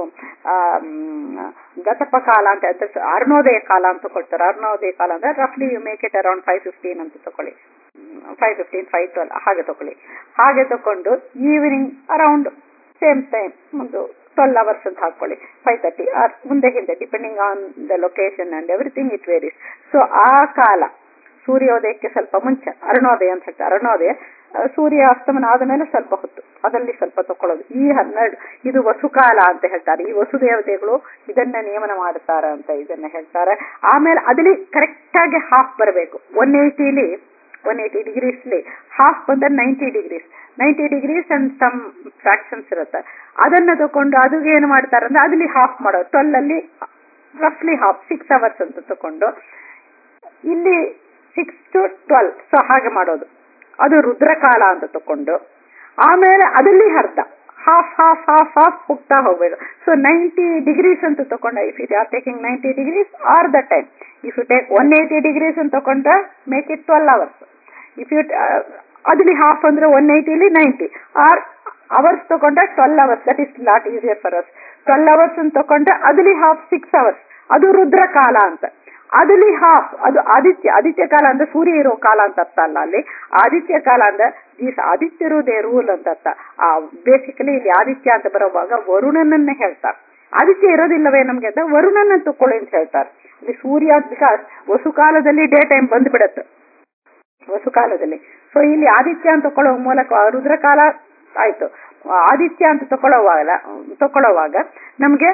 ಗತಪ ಕಾಲ ಅಂತ ಅಂತ ಅರುಣೋದಯ ಕಾಲ ಅಂತ ಕೊಡ್ತಾರೆ ಅರುಣೋದಯ ಕಾಲ ಅಂದ್ರೆ ರಫ್ಲಿ you make it around five fifteen ಅಂತ ತಗೊಳ್ಳಿ ಫೈವ್ ಫಿಫ್ಟೀನ್ ಫೈವ್ ಟ್ವೆಲ್ ಹಾಗೆ ತಗೊಳ್ಳಿ ಹಾಗೆ ತಕೊಂಡು ಈವ್ನಿಂಗ್ ಅರೌಂಡ್ ಸೇಮ್ ಟೈಮ್ ಒಂದು ಟ್ವೆಲ್ ಅವರ್ಸ್ ಅಂತ ಹಾಕೊಳ್ಳಿ ಫೈವ್ ತರ್ಟಿ ಆರ್ ಮುಂದೆ ಹಿಂದೆ depending on the location and everything it varies so ಆ ಕಾಲ ಸೂರ್ಯೋದಯಕ್ಕೆ ಸ್ವಲ್ಪ ಮುಂಚೆ ಅರುಣೋದಯ ಅಂತ ಹೇಳ್ತಾರೆ ಅರುಣೋದಯ ಸೂರ್ಯ ಅಸ್ತಮನ ಆದ ಮೇಲೆ ಸ್ವಲ್ಪ ಹೊತ್ತು ಅದರಲ್ಲಿ ಸ್ವಲ್ಪ ತಕೊಳ್ಳೋದು ಈ ಹನ್ನೆರಡು ಇದು ವಸುಕಾಲ ಅಂತ ಹೇಳ್ತಾರೆ ಈ ವಸು ದೇವತೆಗಳು ಇದನ್ನ ನಿಯಮನ ಮಾಡುತ್ತಾರೆ ಅಂತ ಇದನ್ನ ಹೇಳ್ತಾರೆ ಆಮೇಲೆ ಅದಲ್ಲಿ ಕರೆಕ್ಟ್ ಆಗಿ ಹಾಫ್ ಬರಬೇಕು ಒನ್ ಏಯ್ಟಿಲಿ ಒನ್ ಏಯ್ಟಿ ಡಿಗ್ರೀಸ್ಲಿ ಹಾಫ್ ಬಂದ್ರೆ ninety degrees ninety degrees and some fractions ಇರುತ್ತೆ ಅದನ್ನ ತಕೊಂಡು ಅದು ಏನು ಮಾಡ್ತಾರೆ ಅಂದ್ರೆ ಅದಲ್ಲಿ ಹಾಫ್ ಮಾಡೋದು ಟ್ವೆಲ್ ಅಲ್ಲಿ ರಫ್ಲಿ ಹಾಫ್ ಸಿಕ್ಸ್ ಅವರ್ಸ್ ಅಂತ ತಕೊಂಡು ಇಲ್ಲಿ ಸಿಕ್ಸ್ ಟು ಟ್ವೆಲ್ ಸೊ ಹಾಗೆ ಮಾಡೋದು ಅದು ರುದ್ರಕಾಲ ಅಂತ ತಕೊಂಡು ಆಮೇಲೆ ಅದಲ್ಲಿ ಅರ್ಧ ಹಾಫ್ ಹಾಫ್ ಹಾಫ್ ಹಾಫ್ ಹೋಗ್ತಾ ಹೋಗ್ಬೇಕು ಸೊ ನೈಂಟಿ ಡಿಗ್ರೀಸ್ ಅಂತ ತಕೊಂಡ if you are taking ninety degrees or the time if you take one eighty degrees ಅಂತ ತಕೊಂಡ್ರೆ make it twelve hours if you ಅದಲ್ಲಿ ಹಾಫ್ ಅಂದ್ರೆ ಒನ್ ಏಯ್ಟಿಲಿ ನೈಂಟಿ ಆರ್ ಅವರ್ಸ್ ತಗೊಂಡ್ರೆ twelve hours that is lot easier for us twelve hours ಅಂತ ತಕೊಂಡ್ರೆ ಅದಲ್ಲಿ half six hours ಅದು ರುದ್ರ ಕಾಲ ಅಂತ ಅದಲ್ಲಿ ಹಾಫ್ ಅದು ಆದಿತ್ಯ ಆದಿತ್ಯ ಕಾಲ ಅಂದ್ರೆ ಸೂರ್ಯ ಇರೋ ಕಾಲ ಅಂತ ಅರ್ಥ ಅಲ್ಲ ಅಲ್ಲಿ ಆದಿತ್ಯ ಕಾಲ ಅಂದ್ರೆ ದೀಸ್ ಆದಿತ್ಯರು ದೇ ರೂಲ್ ಅಂತ ಅರ್ಥ ಆ ಬೇಸಿಕಲಿ ಇಲ್ಲಿ ಆದಿತ್ಯ ಅಂತ ಬರುವಾಗ ವರುಣನನ್ನೇ ಹೇಳ್ತಾರೆ ಆದಿತ್ಯ ಇರೋದಿಲ್ಲವೇ ನಮ್ಗೆ ಅಂತ ವರುಣನ ತಕೊಳ್ಳಿ ಅಂತ ಹೇಳ್ತಾರೆ ಇಲ್ಲಿ ಸೂರ್ಯ ಬಿಕಾಸ್ ವಸುಕಾಲದಲ್ಲಿ ಡೇ ಟೈಮ್ ಬಂದ್ಬಿಡತ್ತೆ ವಸುಕಾಲದಲ್ಲಿ ಸೊ ಇಲ್ಲಿ ಆದಿತ್ಯ ಅಂತ ತಕೊಳ್ಳೋ ಮೂಲಕ ರುದ್ರಕಾಲ ಆಯ್ತು ಆದಿತ್ಯ ಅಂತ ತಕೊಳ್ಳುವಾಗ ತಕೊಳ್ಳುವಾಗ ನಮ್ಗೆ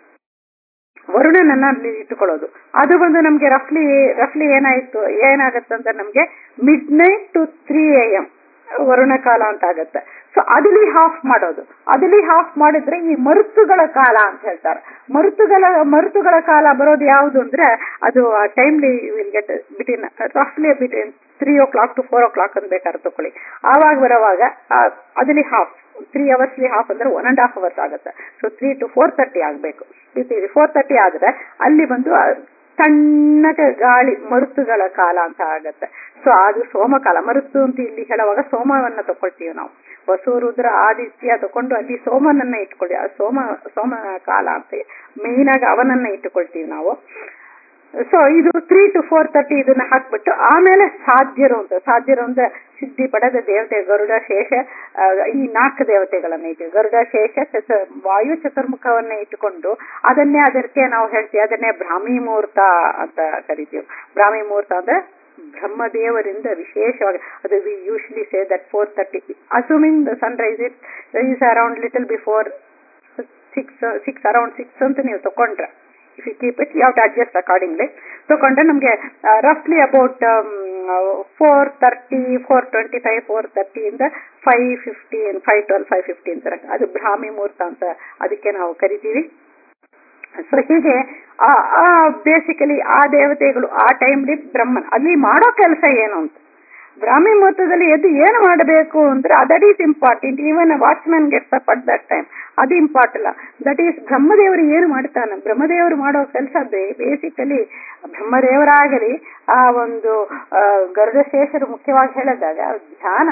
ವರುಣನನ್ನ ಅಲ್ಲಿ ಇಟ್ಟುಕೊಳ್ಳೋದು ಅದು ಬಂದು ನಮ್ಗೆ ರಫ್ಲಿ ರಫ್ಲಿ ಏನಾಯ್ತು ಏನಾಗತ್ತೆ ಅಂತ ನಮ್ಗೆ midnight to three A M Varuna ಕಾಲ ಅಂತ ಆಗತ್ತೆ ಸೊ ಅದಲ್ಲಿ ಹಾಫ್ ಮಾಡೋದು ಅದಲ್ಲಿ ಹಾಫ್ ಮಾಡಿದ್ರೆ ಈ ಮರುತುಗಳ ಕಾಲ ಅಂತ ಹೇಳ್ತಾರೆ ಮರುತುಗಳ ಮರುತುಗಳ ಕಾಲ ಬರೋದು ಯಾವುದು ಅಂದ್ರೆ ಅದು ಆ ಟೈಮ್ಲಿ ವಿಲ್ ಗೆಟ್ ಬಿಟ್ವೀನ್ ರಫ್ಲಿ between three o'clock to four o'clock ಅಂತ ಬೇಕಾದ್ರೆ ತಕೊಳ್ಳಿ ಆವಾಗ ಬರೋವಾಗ ಅದಲ್ಲಿ ಹಾಫ್ ತ್ರೀ ಅವರ್ಸ್ಲಿ ಹಾಫ್ ಅಂದ್ರೆ ಒನ್ ಅಂಡ್ ಹಾಫ್ ಅವರ್ಸ್ ಆಗುತ್ತೆ so three to four thirty ಆಗಬೇಕು ಫೋರ್ ತರ್ಟಿ ಆದ್ರೆ ಅಲ್ಲಿ ಬಂದು ತಣ್ಣಗೆ ಗಾಳಿ ಮರುತುಗಳ ಕಾಲ ಅಂತ ಆಗತ್ತೆ ಸೊ ಅದು ಸೋಮಕಾಲ ಮರುತು ಅಂತ ಇಲ್ಲಿ ಹೇಳುವಾಗ ಸೋಮವನ್ನ ತಕೊಳ್ತೀವಿ ನಾವು ವಸು ರುದ್ರ ಆದಿತ್ಯ ತಕೊಂಡು ಅಲ್ಲಿ ಸೋಮನನ್ನ ಇಟ್ಕೊಳ್ಳಿ ಆ ಸೋಮ ಸೋಮ ಕಾಲ ಅಂತ ಮೇನ್ ಆಗಿ ಅವನನ್ನ ಇಟ್ಟುಕೊಳ್ತೀವಿ ನಾವು ಸೊ ಇದು ತ್ರೀ ಟು ಫೋರ್ ತರ್ಟಿ ಇದನ್ನ ಹಾಕ್ಬಿಟ್ಟು ಆಮೇಲೆ ಸಾಧ್ಯರು ಅಂತ ಸಾಧ್ಯರು ಅಂದ್ರೆ ಸಿದ್ಧಿ ಪಡೆದ ದೇವತೆ ಗರುಡ ಶೇಷ ಈ ನಾಲ್ಕು ದೇವತೆಗಳನ್ನ ಇಟ್ಟು ಗರುಡ ಶೇಷ ಚತ ವಾಯು ಚತುರ್ಮುಖವನ್ನ ಇಟ್ಟುಕೊಂಡು ಅದನ್ನೇ ಅದಕ್ಕೆ ನಾವು ಹೇಳ್ತೀವಿ ಅದನ್ನೇ ಬ್ರಾಹ್ಮಿ ಮುಹೂರ್ತ ಅಂತ ಕರಿತೀವಿ ಬ್ರಾಹ್ಮಿ ಮುಹೂರ್ತ ಅಂದ್ರೆ ಬ್ರಹ್ಮದೇವರಿಂದ ವಿಶೇಷವಾಗಿ ಅದು we usually say that four thirty assuming the sunrise it is around little before six six around six ಅಂತ ನೀವು ತಕೊಂಡ್ರೆ if you keep it you have to adjust accordingly ತಗೊಂಡ್ರೆ ನಮಗೆ ರಫ್ಲಿ about four thirty four twenty five four ತರ್ಟಿಯಿಂದ five fifteen five twelve five fifteen ತರ ಅದು ಬ್ರಾಹ್ಮಿ ಮುಹೂರ್ತ ಅಂತ ಅದಕ್ಕೆ ನಾವು ಕರಿತೀವಿ ಸೊ ಹೀಗೆ ಬೇಸಿಕಲಿ ಆ ದೇವತೆಗಳು ಆ ಟೈಮ್ಲಿ ಬ್ರಹ್ಮನ್ ಅಲ್ಲಿ ಮಾಡೋ ಕೆಲಸ ಏನು ಅಂತ ಬ್ರಾಹ್ಮಿ ಮುಹೂರ್ತದಲ್ಲಿ ಎದ್ದು ಏನು ಮಾಡಬೇಕು ಅಂದ್ರೆ that is important even watchman gets up at that time ಅದು ಇಂಪಾರ್ಟೆಂಟ್ ದಟ್ ಈಸ್ ಬ್ರಹ್ಮದೇವರು ಏನು ಮಾಡ್ತಾನೆ ಬ್ರಹ್ಮದೇವರು ಮಾಡೋ ಕೆಲಸ ಬೇಸಿಕಲಿ ಬ್ರಹ್ಮದೇವರಾಗಲಿ ಆ ಒಂದು ಗರುಡಶೇಷರು ಮುಖ್ಯವಾಗಿ ಹೇಳಿದಾಗ ಧ್ಯಾನ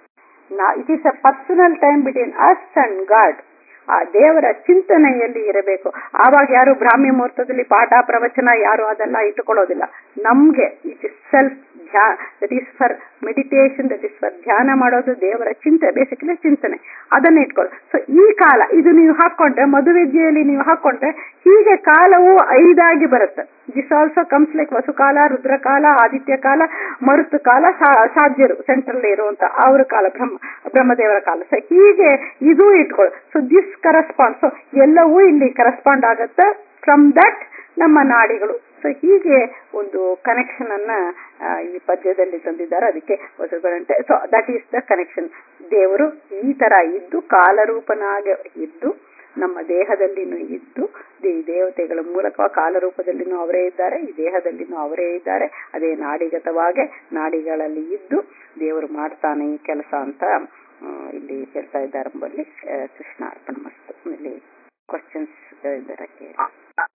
it is a personal time between us and God ಆ ದೇವರ ಚಿಂತನೆಯಲ್ಲಿ ಇರಬೇಕು ಆವಾಗ ಯಾರು ಬ್ರಾಹ್ಮಿ ಮುಹೂರ್ತದಲ್ಲಿ ಪಾಠ ಪ್ರವಚನ ಯಾರು ಅದೆಲ್ಲ ಇಟ್ಟುಕೊಳ್ಳೋದಿಲ್ಲ ನಮ್ಗೆ ಇಟ್ ಇಸ್ ಸೆಲ್ಫ್ ಧ್ಯಾ that is for meditation that is for ಧ್ಯಾನ ಮಾಡೋದು ದೇವರ ಚಿಂತೆ ಬೇಸಿಕಲಿ ಚಿಂತನೆ ಅದನ್ನ ಇಟ್ಕೊಳ್ಳಿ ಸೊ ಈ ಕಾಲ ಇದು ನೀವು ಹಾಕೊಂಡ್ರೆ ಮಧುವಿದ್ಯೆಯಲ್ಲಿ ನೀವು ಹಾಕೊಂಡ್ರೆ ಹೀಗೆ ಕಾಲವು ಐದಾಗಿ ಬರುತ್ತೆ ದಿಸ್ ಆಲ್ಸೋ ಕಮ್ಸ್ ಲೈಕ್ ವಸುಕಾಲ ರುದ್ರಕಾಲ ಆದಿತ್ಯ ಕಾಲ ಮರುತು ಕಾಲ ಸಾಧ್ಯರು ಸೆಂಟ್ರಲ್ ಇರುವಂತ ಅವರ ಕಾಲ ಬ್ರಹ್ಮ ಬ್ರಹ್ಮದೇವರ ಕಾಲ ಸೊ ಹೀಗೆ ಇದು ಇಟ್ಕೊಳ್ಳಿ ಸೊ ದಿಸ್ ಕರೆಸ್ಪಾಂಡ್ ಸೊ ಎಲ್ಲವೂ ಇಲ್ಲಿ ಕರೆಸ್ಪಾಂಡ್ ಆಗತ್ತೆ ಫ್ರಮ್ ದಟ್ ನಮ್ಮ ನಾಡಿಗಳು ಸೊ ಹೀಗೆ ಒಂದು ಕನೆಕ್ಷನ್ ಅನ್ನ ಈ ಪದ್ಯದಲ್ಲಿ ತಂದಿದ್ದಾರೆ ಅದಕ್ಕೆ ವಸುಗಳಂತೆ so that is the connection ದೇವರು ಈ ತರ ಇದ್ದು ಕಾಲರೂಪನಾಗ ಇದ್ದು ನಮ್ಮ ದೇಹದಲ್ಲಿನೂ ಇದ್ದು ಈ ದೇವತೆಗಳ ಮೂಲಕ ಕಾಲರೂಪದಲ್ಲಿನೂ ಅವರೇ ಇದ್ದಾರೆ ಈ ದೇಹದಲ್ಲಿನೂ ಅವರೇ ಇದ್ದಾರೆ ಅದೇ ನಾಡಿಗತವಾಗಿ ನಾಡಿಗಳಲ್ಲಿ ಇದ್ದು ದೇವರು ಮಾಡ್ತಾನೆ ಈ ಕೆಲಸ ಅಂತ ಇಲ್ಲಿ ಹೇಳ್ತಾ ಇದ್ದಾರೆ ಎಂಬಲ್ಲಿ ಕೃಷ್ಣ ಅರ್ಪಣ ಮಸ್ತು ಇಲ್ಲಿ ಕ್ವಶನ್ಸ್ ಇದ್ದಾರೆ